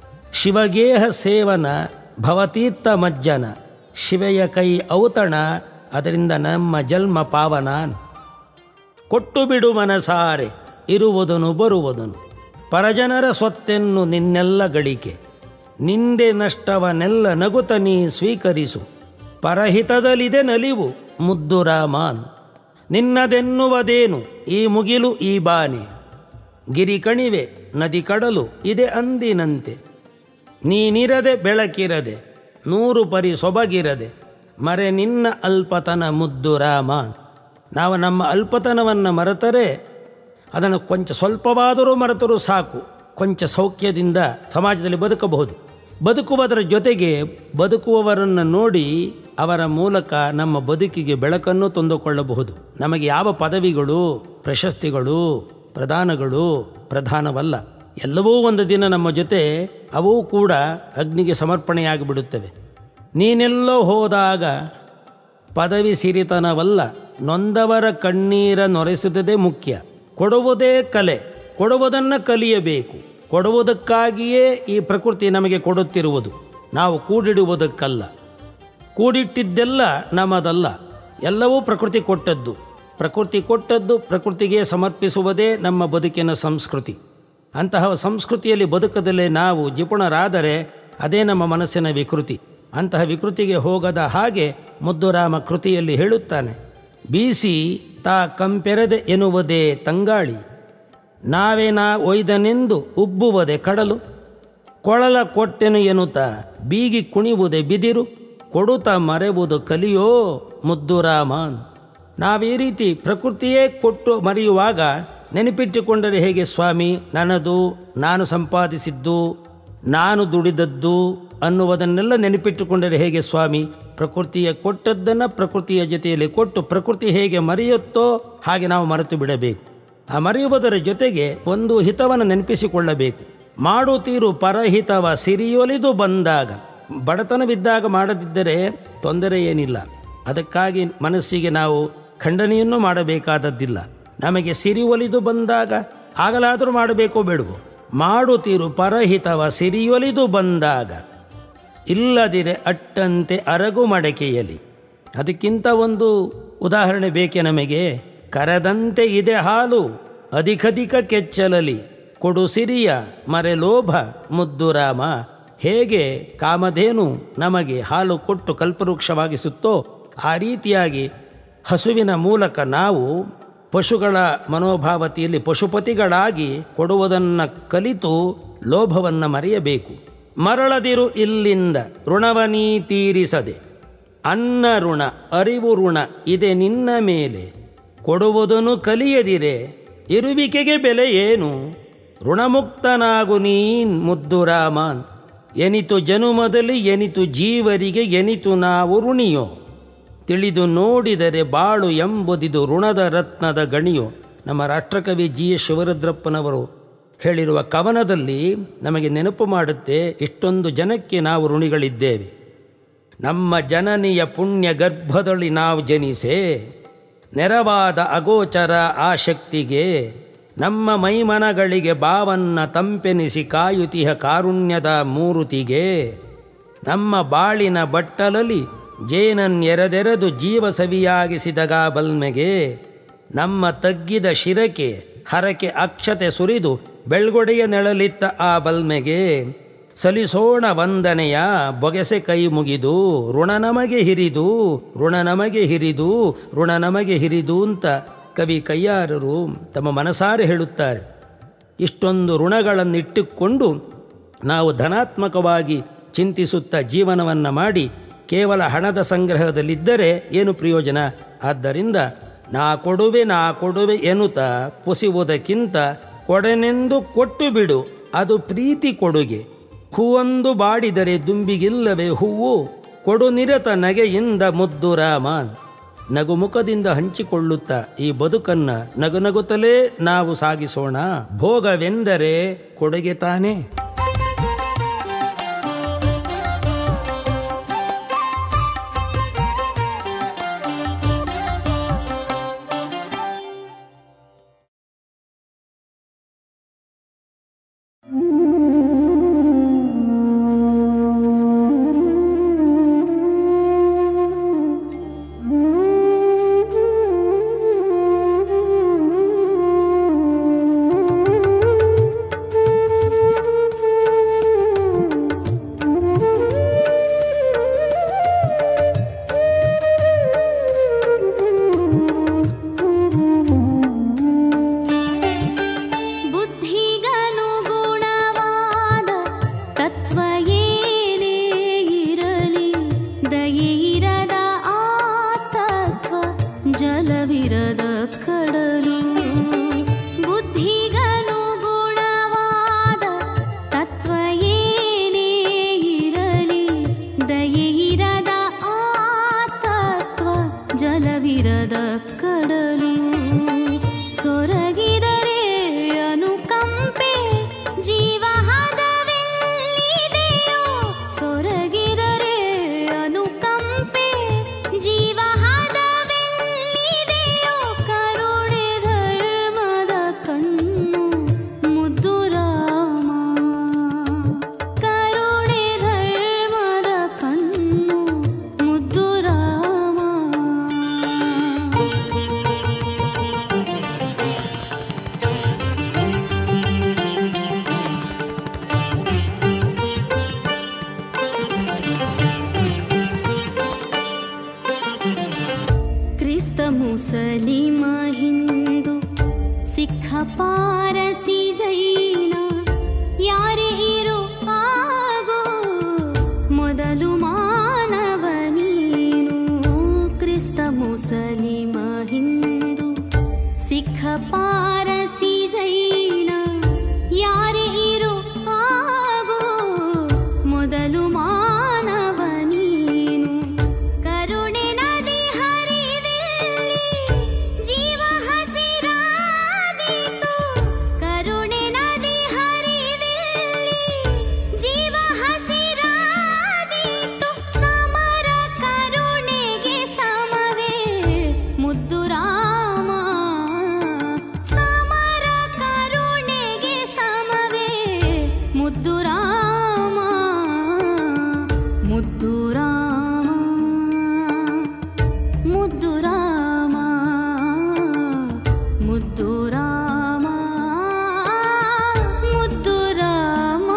ಶಿವಗೇಹ ಸೇವನ ಭವತೀರ್ಥ ಮಜ್ಜನ ಶಿವೆಯ ಕೈ ಔತಣ ಅದರಿಂದ ನಮ್ಮ ಜನ್ಮ ಪಾವನ ಕೊಟ್ಟು ಬಿಡು ಮನಸಾರೆ ಇರುವುದನು ಬರುವುದನು ಪರಜನರ ಸ್ವತ್ತೆನ್ನು ನಿನ್ನೆಲ್ಲ ಗಳಿಕೆ ನಿಂದೆ ನಷ್ಟವನೆಲ್ಲ ನಗುತ ನೀ ಸ್ವೀಕರಿಸು ಪರಹಿತದಲ್ಲಿದೆ ನಲಿವು ಮುದ್ದು ರಾಮಾನ್ ನಿನ್ನದೆನ್ನುವುದೇನು ಈ ಮುಗಿಲು ಈ ಬಾನೆ ಗಿರಿ ಕಣಿವೆ ನದಿ ಕಡಲು ಇದೆ ಅಂದಿನಂತೆ ನೀನಿರದೆ ಬೆಳಕಿರದೆ ನೂರು ಪರಿ ಸೊಬಗಿರದೆ ಮರೆ ನಿನ್ನ ಅಲ್ಪತನ ಮುದ್ದು ರಾಮ ನಾವು ನಮ್ಮ ಅಲ್ಪತನವನ್ನು ಮರೆತರೆ ಅದನ್ನು ಕೊಂಚ ಸ್ವಲ್ಪವಾದರೂ ಮರೆತರೂ ಸಾಕು ಕೊಂಚ ಸೌಖ್ಯದಿಂದ ಸಮಾಜದಲ್ಲಿ ಬದುಕಬಹುದು ಬದುಕುವುದರ ಜೊತೆಗೆ ಬದುಕುವವರನ್ನು ನೋಡಿ ಅವರ ಮೂಲಕ ನಮ್ಮ ಬದುಕಿಗೆ ಬೆಳಕನ್ನು ತಂದುಕೊಳ್ಳಬಹುದು ನಮಗೆ ಯಾವ ಪದವಿಗಳು ಪ್ರಶಸ್ತಿಗಳು ಪ್ರಧಾನಗಳು ಪ್ರಧಾನವಲ್ಲ ಎಲ್ಲವೂ ಒಂದು ದಿನ ನಮ್ಮ ಜೊತೆ ಅವೂ ಕೂಡ ಅಗ್ನಿಗೆ ಸಮರ್ಪಣೆಯಾಗಿಬಿಡುತ್ತವೆ ನೀನೆಲ್ಲೋ ಹೋದಾಗ ಪದವಿ ಸಿರಿತನವಲ್ಲ ನೊಂದವರ ಕಣ್ಣೀರ ನೊರೆಸುವುದೇ ಮುಖ್ಯ ಕೊಡುವುದೇ ಕಲೆ ಕೊಡುವುದನ್ನು ಕಲಿಯಬೇಕು ಕೊಡುವುದಕ್ಕಾಗಿಯೇ ಈ ಪ್ರಕೃತಿ ನಮಗೆ ಕೊಡುತ್ತಿರುವುದು ನಾವು ಕೂಡಿಡುವುದಕ್ಕಲ್ಲ ಕೂಡಿಟ್ಟಿದ್ದೆಲ್ಲ ನಮ್ಮದಲ್ಲ ಎಲ್ಲವೂ ಪ್ರಕೃತಿ ಕೊಟ್ಟದ್ದು ಪ್ರಕೃತಿ ಕೊಟ್ಟದ್ದು ಪ್ರಕೃತಿಗೆ ಸಮರ್ಪಿಸುವುದೇ ನಮ್ಮ ಬದುಕಿನ ಸಂಸ್ಕೃತಿ ಅಂತಹ ಸಂಸ್ಕೃತಿಯಲ್ಲಿ ಬದುಕದಲ್ಲೇ ನಾವು ಜಿಪುಣರಾದರೆ ಅದೇ ನಮ್ಮ ಮನಸ್ಸಿನ ವಿಕೃತಿ ಅಂತಹ ವಿಕೃತಿಗೆ ಹೋಗದ ಹಾಗೆ ಮುದ್ದುರಾಮ ಕೃತಿಯಲ್ಲಿ ಹೇಳುತ್ತಾನೆ ಬೀಸಿ ತಾ ಕಂಪೆರೆದೆ ಎನ್ನುವುದೇ ತಂಗಾಳಿ ನಾವೇ ನಾ ಒಯ್ದನೆಂದು ಉಬ್ಬುವುದೇ ಕಡಲು ಕೊಳಲ ಕೊಟ್ಟೆನು ಎನ್ನುತ್ತ ಬೀಗಿ ಕುಣಿವುದೇ ಬಿದಿರು ಕೊಡುತ್ತ ಮರೆವುದು ಕಲಿಯೋ ಮುದ್ದುರಾಮನ್ ನಾವೀ ರೀತಿ ಪ್ರಕೃತಿಯೇ ಕೊಟ್ಟು ಮರೆಯುವಾಗ ನೆನಪಿಟ್ಟುಕೊಂಡರೆ ಹೇಗೆ ಸ್ವಾಮಿ ನನ್ನದು ನಾನು ಸಂಪಾದಿಸಿದ್ದು ನಾನು ದುಡಿದದ್ದು ಅನ್ನುವುದನ್ನೆಲ್ಲ ನೆನಪಿಟ್ಟುಕೊಂಡರೆ ಹೇಗೆ ಸ್ವಾಮಿ ಪ್ರಕೃತಿಯ ಕೊಟ್ಟದ್ದನ್ನು ಪ್ರಕೃತಿಯ ಜೊತೆಯಲ್ಲಿ ಕೊಟ್ಟು ಪ್ರಕೃತಿ ಹೇಗೆ ಮರೆಯುತ್ತೋ ಹಾಗೆ ನಾವು ಮರೆತು ಬಿಡಬೇಕು ಆ ಮರೆಯುವುದರ ಜೊತೆಗೆ ಒಂದು ಹಿತವನ್ನು ನೆನಪಿಸಿಕೊಳ್ಳಬೇಕು ಮಾಡುತ್ತೀರು ಪರಹಿತವ ಸಿರಿಯೊಲಿದು ಬಂದಾಗ ಬಡತನವಿದ್ದಾಗ ಮಾಡದಿದ್ದರೆ ತೊಂದರೆ ಏನಿಲ್ಲ ಅದಕ್ಕಾಗಿ ಮನಸ್ಸಿಗೆ ನಾವು ಖಂಡನೆಯನ್ನು ಮಾಡಬೇಕಾದದ್ದಿಲ್ಲ ನಮಗೆ ಸಿರಿ ಒಲಿದು ಬಂದಾಗ ಆಗಲಾದರೂ ಮಾಡಬೇಕೋ ಬೇಡವೋ ಮಾಡುತ್ತೀರು ಪರಹಿತವ ಸಿರಿಯೊಲಿದು ಬಂದಾಗ ಇಲ್ಲದಿರೆ ಅಟ್ಟಂತೆ ಅರಗು ಮಡಕೆಯಲಿ ಅದಕ್ಕಿಂತ ಒಂದು ಉದಾಹರಣೆ ಬೇಕೆ ನಮಗೆ ಕರದಂತೆ ಇದೆ ಹಾಲು ಅಧಿಕಧಿಕ ಕೆಚ್ಚಲಲಿ ಕೊಡು ಸಿರಿಯ ಮರೆ ಲೋಭ ಮುದ್ದು ರಾಮ ಹೇಗೆ ಕಾಮಧೇನು ನಮಗೆ ಹಾಲು ಕೊಟ್ಟು ಕಲ್ಪವೃಕ್ಷವಾಗಿಸುತ್ತೋ ಆ ರೀತಿಯಾಗಿ ಹಸುವಿನ ಮೂಲಕ ನಾವು ಪಶುಗಳ ಮನೋಭಾವತಿಯಲ್ಲಿ ಪಶುಪತಿಗಳಾಗಿ ಕೊಡುವುದನ್ನು ಕಲಿತು ಲೋಭವನ್ನು ಮರೆಯಬೇಕು ಮರಳದಿರು ಇಲ್ಲಿಂದ ಋಣವನೀ ತೀರಿಸದೆ ಅನ್ನ ಋಣ ಅರಿವು ಋಣ ಇದೆ ನಿನ್ನ ಮೇಲೆ ಕೊಡುವುದನ್ನು ಕಲಿಯದಿರೆ ಇರುವಿಕೆಗೆ ಬೆಲೆ ಏನು ಋಣಮುಕ್ತನಾಗು ನೀನ್ ಮುದ್ದು ರಾಮನ್ ಎನಿತು ಜನುಮದಲ್ಲಿ ಎನಿತು ಜೀವರಿಗೆ ಎನಿತು ನಾವು ಋಣಿಯೋ ತಿಳಿದು ನೋಡಿದರೆ ಬಾಳು ಎಂಬುದಿದು ಋಣದ ರತ್ನದ ಗಣಿಯೋ ನಮ್ಮ ರಾಷ್ಟ್ರಕವಿ ಜಿ ಎಸ್ ಶಿವರುದ್ರಪ್ಪನವರು ಹೇಳಿರುವ ಕವನದಲ್ಲಿ ನಮಗೆ ನೆನಪು ಮಾಡುತ್ತೆ ಇಷ್ಟೊಂದು ಜನಕ್ಕೆ ನಾವು ಋಣಿಗಳಿದ್ದೇವೆ ನಮ್ಮ ಜನನಿಯ ಪುಣ್ಯ ಗರ್ಭದೊಳಿ ನಾವು ಜನಿಸೆ ನೆರವಾದ ಅಗೋಚರ ಆ ಶಕ್ತಿಗೆ ನಮ್ಮ ಮೈಮನಗಳಿಗೆ ಬಾವನ್ನ ತಂಪೆನಿಸಿ ಕಾಯುತಿಹ ಕಾರುಣ್ಯದ ಮೂರುತಿಗೆ ನಮ್ಮ ಬಾಳಿನ ಬಟ್ಟಲಲ್ಲಿ ಜೇನನ್ನೆರೆದೆರೆದು ಜೀವ ಸವಿಯಾಗಿಸಿದಗ ಬಲ್ಮೆಗೆ ನಮ್ಮ ತಗ್ಗಿದ ಶಿರಕೆ ಹರಕೆ ಅಕ್ಷತೆ ಸುರಿದು ಬೆಳ್ಗೊಡೆಯ ನೆಳಲಿತ್ತ ಆ ಬಲ್ಮೆಗೆ ಸಲಿಸೋಣ ವಂದನೆಯ ಬೊಗೆಸೆ ಕೈ ಮುಗಿದು ಋಣ ನಮಗೆ ಹಿರಿದು ಋಣ ನಮಗೆ ಹಿರಿದು ಋಣ ನಮಗೆ ಹಿರಿದು ಅಂತ ಕವಿ ಕೈಯಾರರು ತಮ್ಮ ಮನಸಾರೆ ಹೇಳುತ್ತಾರೆ ಇಷ್ಟೊಂದು ಋಣಗಳನ್ನಿಟ್ಟುಕೊಂಡು ನಾವು ಧನಾತ್ಮಕವಾಗಿ ಚಿಂತಿಸುತ್ತಾ ಜೀವನವನ್ನು ಮಾಡಿ ಕೇವಲ ಹಣದ ಸಂಗ್ರಹದಲ್ಲಿದ್ದರೆ ಏನು ಪ್ರಯೋಜನ ಆದ್ದರಿಂದ ನಾ ಕೊಡುವೆ ನಾ ಕೊಡುವೆ ಎನ್ನುತ್ತ ಪುಸಿಯುವುದಕ್ಕಿಂತ ಕೊಡೆನೆಂದು ಕೊಟ್ಟು ಬಿಡು ಅದು ಪ್ರೀತಿ ಕೊಡುಗೆ ಹೂವೊಂದು ಬಾಡಿದರೆ ದುಂಬಿಗಿಲ್ಲವೇ ಹೂವು ಕೊಡು ನಿರತ ನಗೆಯಿಂದ ಮುದ್ದು ರಾಮನ್ ನಗುಮುಖದಿಂದ ಹಂಚಿಕೊಳ್ಳುತ್ತಾ ಈ ಬದುಕನ್ನ ನಗುನಗುತ್ತಲೇ ನಾವು ಸಾಗಿಸೋಣ ಭೋಗವೆಂದರೆ ಕೊಡುಗೆ ತಾನೇ Thank you. ಮುಸಲಿಮ ಹಿಂದೂ ಸಿಖ ಪಾರಸಿ ಜೈನ ಯಾರೇ ಇರು ಆಗೋ ಮೊದಲು ಮಾನವ ನೀನು ಕ್ರಿಸ್ತ ಮುಸಲಿಮ ಹಿಂದೂ ಸಿಖ ಪಾರಸಿ ಜೈನ ಯಾರೇ ಇರು ಆಗೋ ಮೊದಲು ಮಾನವ ನೀನು ಕರುಣೆ ನದಿ ಹರಿದಿಲ್ಲಿ ಜೀವ ಹಸಿರಾದೀತು ಕರುಣೆ ನದಿ ಹರಿದಿಲ್ಲಿ ಜೀವ ಹಸಿರಾದೀತು ಸಮರ ಕರುಣೆಗೆ ಸಮವೇ ಮುದ್ದು ರಾಮ ಸಮರ ಕರುಣೆಗೆ ಸಮವೇ ಮುದ್ದು ರಾಮ ಮುದ್ದು ರಾಮ ಮುದ್ದು ರಾಮ ಮುದ್ದು ರಾಮ ಮುದ್ದು ರಾಮ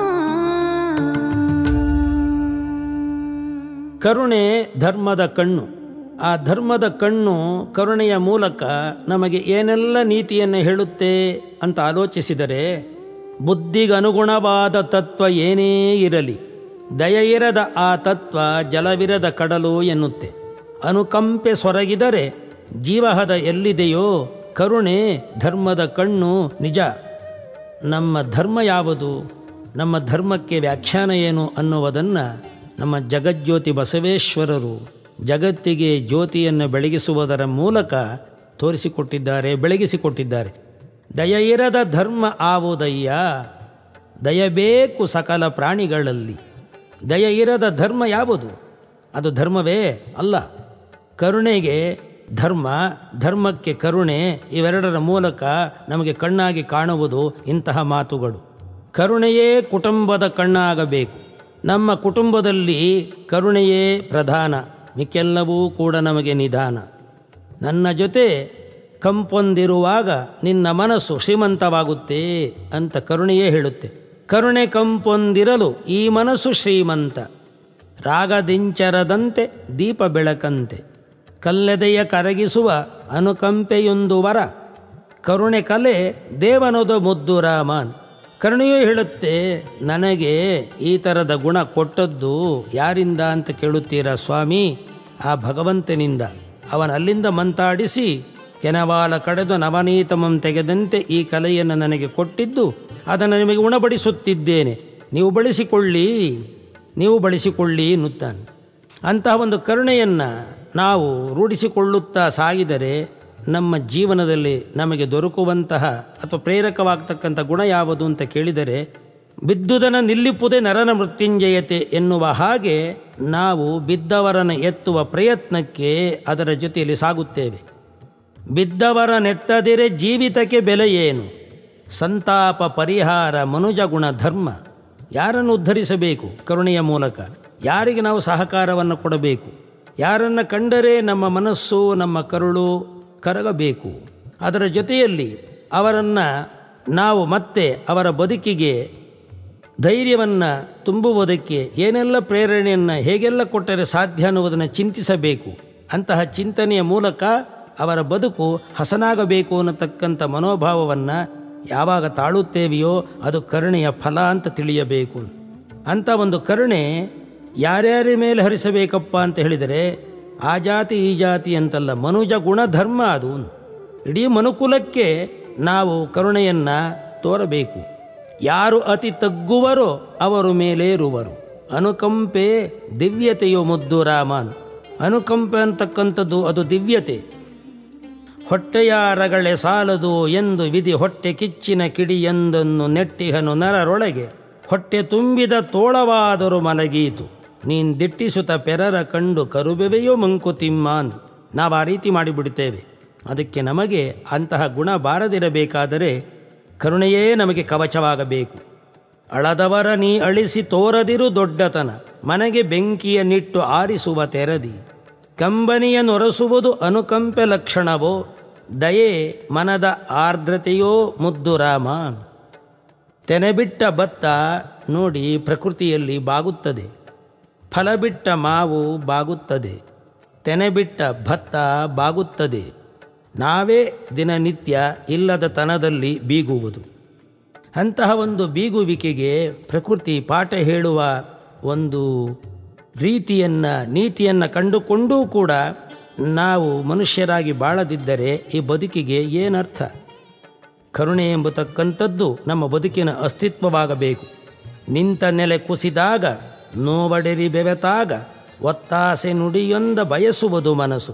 ಕರುಣೆ ಧರ್ಮದ ಕಣ್ಣು ಆ ಧರ್ಮದ ಕಣ್ಣು ಕರುಣೆಯ ಮೂಲಕ ನಮಗೆ ಏನೆಲ್ಲ ನೀತಿಯನ್ನು ಹೇಳುತ್ತೆ ಅಂತ ಆಲೋಚಿಸಿದರೆ ಬುದ್ಧಿಗನುಗುಣವಾದ ತತ್ವ ಏನೇ ಇರಲಿ ದಯ ಇರದ ಆ ತತ್ವ ಜಲವಿರದ ಕಡಲು ಎನ್ನುತ್ತೆ ಅನುಕಂಪೆ ಸೊರಗಿದರೆ ಜೀವಹದ ಎಲ್ಲಿದೆಯೋ ಕರುಣೆ ಧರ್ಮದ ಕಣ್ಣು ನಿಜ ನಮ್ಮ ಧರ್ಮ ಯಾವುದು ನಮ್ಮ ಧರ್ಮಕ್ಕೆ ವ್ಯಾಖ್ಯಾನ ಏನು ಅನ್ನುವುದನ್ನು ನಮ್ಮ ಜಗಜ್ಯೋತಿ ಬಸವೇಶ್ವರರು ಜಗತ್ತಿಗೆ ಜ್ಯೋತಿಯನ್ನು ಬೆಳಗಿಸುವುದರ ಮೂಲಕ ತೋರಿಸಿಕೊಟ್ಟಿದ್ದಾರೆ ಬೆಳಗಿಸಿಕೊಟ್ಟಿದ್ದಾರೆ ದಯ ಇರದ ಧರ್ಮ ಆವುದಯ್ಯ ದಯಬೇಕು ಸಕಲ ಪ್ರಾಣಿಗಳಲ್ಲಿ ದಯ ಇರದ ಧರ್ಮ ಯಾವುದು ಅದು ಧರ್ಮವೇ ಅಲ್ಲ ಕರುಣೆಗೆ ಧರ್ಮ ಧರ್ಮಕ್ಕೆ ಕರುಣೆ ಇವೆರಡರ ಮೂಲಕ ನಮಗೆ ಕಣ್ಣಾಗಿ ಕಾಣುವುದು ಇಂತಹ ಮಾತುಗಳು ಕರುಣೆಯೇ ಕುಟುಂಬದ ಕಣ್ಣಾಗಬೇಕು ನಮ್ಮ ಕುಟುಂಬದಲ್ಲಿ ಕರುಣೆಯೇ ಪ್ರಧಾನ ಮಿಕ್ಕೆಲ್ಲವೂ ಕೂಡ ನಮಗೆ ನಿಧಾನ ನನ್ನ ಜೊತೆ ಕಂಪೊಂದಿರುವಾಗ ನಿನ್ನ ಮನಸ್ಸು ಶ್ರೀಮಂತವಾಗುತ್ತೆ ಅಂತ ಕರುಣೆಯೇ ಹೇಳುತ್ತೆ ಕರುಣೆ ಕಂಪೊಂದಿರಲು ಈ ಮನಸ್ಸು ಶ್ರೀಮಂತ ರಾಗದಿಂಚರದಂತೆ ದೀಪ ಬೆಳಕಂತೆ ಕಲ್ಲೆದೆಯ ಕರಗಿಸುವ ಅನುಕಂಪೆಯೊಂದು ವರ ಕರುಣೆ ಕಲೆ ದೇವನದು ಮುದ್ದು ರಾಮನ್ ಕರುಣೆಯೂ ಹೇಳುತ್ತೆ ನನಗೆ ಈ ಥರದ ಗುಣ ಕೊಟ್ಟದ್ದು ಯಾರಿಂದ ಅಂತ ಕೇಳುತ್ತೀರಾ ಸ್ವಾಮಿ ಆ ಭಗವಂತನಿಂದ ಅವನ ಅಲ್ಲಿಂದ ಮಂತಾಡಿಸಿ ಕೆನವಾಲ ಕಡೆದು ನವನೀತಮಂ ತೆಗೆದಂತೆ ಈ ಕಲೆಯನ್ನು ನನಗೆ ಕೊಟ್ಟಿದ್ದು ಅದನ್ನು ನಿಮಗೆ ಉಣಬಡಿಸುತ್ತಿದ್ದೇನೆ ನೀವು ಬಳಸಿಕೊಳ್ಳಿ ನೀವು ಬಳಸಿಕೊಳ್ಳಿ ಎನ್ನುತ್ತಾನೆ ಅಂತಹ ಒಂದು ಕರುಣೆಯನ್ನು ನಾವು ರೂಢಿಸಿಕೊಳ್ಳುತ್ತಾ ಸಾಗಿದರೆ ನಮ್ಮ ಜೀವನದಲ್ಲಿ ನಮಗೆ ದೊರಕುವಂತಹ ಅಥವಾ ಪ್ರೇರಕವಾಗ್ತಕ್ಕಂಥ ಗುಣ ಯಾವುದು ಅಂತ ಕೇಳಿದರೆ ಬಿದ್ದುದನ ನಿಲ್ಲಿಪುದೇ ನರನ ಮೃತ್ಯುಂಜಯತೆ ಎನ್ನುವ ಹಾಗೆ ನಾವು ಬಿದ್ದವರನ್ನು ಎತ್ತುವ ಪ್ರಯತ್ನಕ್ಕೆ ಅದರ ಜೊತೆಯಲ್ಲಿ ಸಾಗುತ್ತೇವೆ ಬಿದ್ದವರ ನೆತ್ತದಿರೆ ಜೀವಿತಕ್ಕೆ ಬೆಲೆ ಏನು ಸಂತಾಪ ಪರಿಹಾರ ಮನುಜ ಗುಣ ಧರ್ಮ ಯಾರನ್ನು ಉದ್ಧರಿಸಬೇಕು ಕರುಣೆಯ ಮೂಲಕ ಯಾರಿಗೆ ನಾವು ಸಹಕಾರವನ್ನು ಕೊಡಬೇಕು ಯಾರನ್ನು ಕಂಡರೆ ನಮ್ಮ ಮನಸ್ಸು ನಮ್ಮ ಕರುಳು ಕರಗಬೇಕು ಅದರ ಜೊತೆಯಲ್ಲಿ ಅವರನ್ನು ನಾವು ಮತ್ತೆ ಅವರ ಬದುಕಿಗೆ ಧೈರ್ಯವನ್ನು ತುಂಬುವುದಕ್ಕೆ ಏನೆಲ್ಲ ಪ್ರೇರಣೆಯನ್ನು ಹೇಗೆಲ್ಲ ಕೊಟ್ಟರೆ ಸಾಧ್ಯ ಅನ್ನುವುದನ್ನು ಚಿಂತಿಸಬೇಕು ಅಂತಹ ಚಿಂತನೆಯ ಮೂಲಕ ಅವರ ಬದುಕು ಹಸನಾಗಬೇಕು ಅನ್ನತಕ್ಕಂಥ ಮನೋಭಾವವನ್ನು ಯಾವಾಗ ತಾಳುತ್ತೇವೆಯೋ ಅದು ಕರುಣೆಯ ಫಲ ಅಂತ ತಿಳಿಯಬೇಕು ಅಂಥ ಒಂದು ಕರುಣೆ ಯಾರ್ಯಾರ ಮೇಲೆ ಹರಿಸಬೇಕಪ್ಪ ಅಂತ ಹೇಳಿದರೆ ಆ ಜಾತಿ ಈ ಜಾತಿ ಅಂತಲ್ಲ ಮನುಜ ಗುಣಧರ್ಮ ಅದು ಇಡೀ ಮನುಕುಲಕ್ಕೆ ನಾವು ಕರುಣೆಯನ್ನು ತೋರಬೇಕು ಯಾರು ಅತಿ ತಗ್ಗುವರೋ ಅವರು ಮೇಲೇರುವರು ಅನುಕಂಪೆ ದಿವ್ಯತೆಯೋ ಮುದ್ದು ರಾಮನ್ ಅನುಕಂಪೆ ಅಂತಕ್ಕಂಥದ್ದು ಅದು ದಿವ್ಯತೆ ಹೊಟ್ಟೆಯ ರಗಳೆ ಸಾಲದು ಎಂದು ವಿಧಿ ಹೊಟ್ಟೆ ಕಿಚ್ಚಿನ ಕಿಡಿಯೊಂದನ್ನು ನೆಟ್ಟಿಹನು ನರರೊಳಗೆ ಹೊಟ್ಟೆ ತುಂಬಿದ ತೋಳವಾದರೂ ಮಲಗೀತು ನೀನ್ ದಿಟ್ಟಿಸುತ್ತ ಪೆರರ ಕಂಡು ಕರುಬೆವೆಯೋ ಮಂಕುತಿಮ್ಮಾನ್ ನಾವು ಆ ರೀತಿ ಮಾಡಿಬಿಡುತ್ತೇವೆ ಅದಕ್ಕೆ ನಮಗೆ ಅಂತಹ ಗುಣ ಬಾರದಿರಬೇಕಾದರೆ ಕರುಣೆಯೇ ನಮಗೆ ಕವಚವಾಗಬೇಕು ಅಳದವರ ನೀ ಅಳಿಸಿ ತೋರದಿರು ದೊಡ್ಡತನ ಮನೆಗೆ ಬೆಂಕಿಯ ನಿಟ್ಟು ಆರಿಸುವ ತೆರದಿ ಕಂಬನಿಯ ನೊರಸುವುದು ಅನುಕಂಪೆ ಲಕ್ಷಣವೋ ದಯೆ ಮನದ ಆರ್ದ್ರತೆಯೋ ಮುದ್ದು ರಾಮ ತೆನೆಬಿಟ್ಟ ಭತ್ತ ನೋಡಿ ಪ್ರಕೃತಿಯಲ್ಲಿ ಬಾಗುತ್ತದೆ ಫಲಬಿಟ್ಟ ಮಾವು ಬಾಗುತ್ತದೆ ತೆನೆಬಿಟ್ಟ ಭತ್ತ ಬಾಗುತ್ತದೆ ನಾವೇ ದಿನನಿತ್ಯ ಇಲ್ಲದ ತನದಲ್ಲಿ ಬೀಗುವುದು ಅಂತಹ ಒಂದು ಬೀಗುವಿಕೆಗೆ ಪ್ರಕೃತಿ ಪಾಠ ಹೇಳುವ ಒಂದು ರೀತಿಯನ್ನು ನೀತಿಯನ್ನು ಕಂಡುಕೊಂಡೂ ಕೂಡ ನಾವು ಮನುಷ್ಯರಾಗಿ ಬಾಳದಿದ್ದರೆ ಈ ಬದುಕಿಗೆ ಏನರ್ಥ ಕರುಣೆ ಎಂಬತಕ್ಕಂಥದ್ದು ನಮ್ಮ ಬದುಕಿನ ಅಸ್ತಿತ್ವವಾಗಬೇಕು ನಿಂತ ನೆಲೆ ಕುಸಿದಾಗ ನೋವಡೆರಿ ಬೆವೆತಾಗ ಒತ್ತಾಸೆ ನುಡಿಯೊಂದ ಬಯಸುವುದು ಮನಸ್ಸು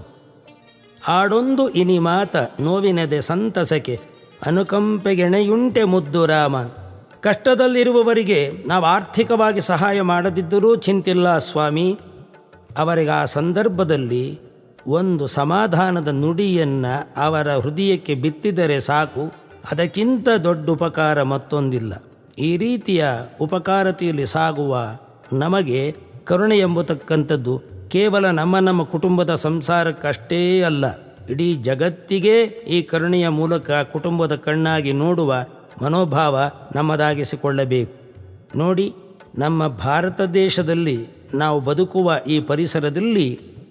ಆಡೊಂದು ಇನಿ ಮಾತ ನೋವಿನದೆ ಸಂತಸಕ್ಕೆ ಅನುಕಂಪೆಗೆಣೆಯುಂಟೆ ಮುದ್ದು ರಾಮನ್ ಕಷ್ಟದಲ್ಲಿರುವವರಿಗೆ ನಾವು ಆರ್ಥಿಕವಾಗಿ ಸಹಾಯ ಮಾಡದಿದ್ದರೂ ಚಿಂತಿಲ್ಲ ಸ್ವಾಮಿ ಅವರಿಗೆ ಆ ಸಂದರ್ಭದಲ್ಲಿ ಒಂದು ಸಮಾಧಾನದ ನುಡಿಯನ್ನು ಅವರ ಹೃದಯಕ್ಕೆ ಬಿತ್ತಿದರೆ ಸಾಕು ಅದಕ್ಕಿಂತ ದೊಡ್ಡ ಉಪಕಾರ ಮತ್ತೊಂದಿಲ್ಲ ಈ ರೀತಿಯ ಉಪಕಾರತೆಯಲ್ಲಿ ಸಾಗುವ ನಮಗೆ ಕರುಣೆ ಎಂಬತಕ್ಕಂಥದ್ದು ಕೇವಲ ನಮ್ಮ ನಮ್ಮ ಕುಟುಂಬದ ಸಂಸಾರಕ್ಕಷ್ಟೇ ಅಲ್ಲ ಇಡೀ ಜಗತ್ತಿಗೆ ಈ ಕರುಣೆಯ ಮೂಲಕ ಕುಟುಂಬದ ಕಣ್ಣಾಗಿ ನೋಡುವ ಮನೋಭಾವ ನಮ್ಮದಾಗಿಸಿಕೊಳ್ಳಬೇಕು ನೋಡಿ ನಮ್ಮ ಭಾರತ ದೇಶದಲ್ಲಿ ನಾವು ಬದುಕುವ ಈ ಪರಿಸರದಲ್ಲಿ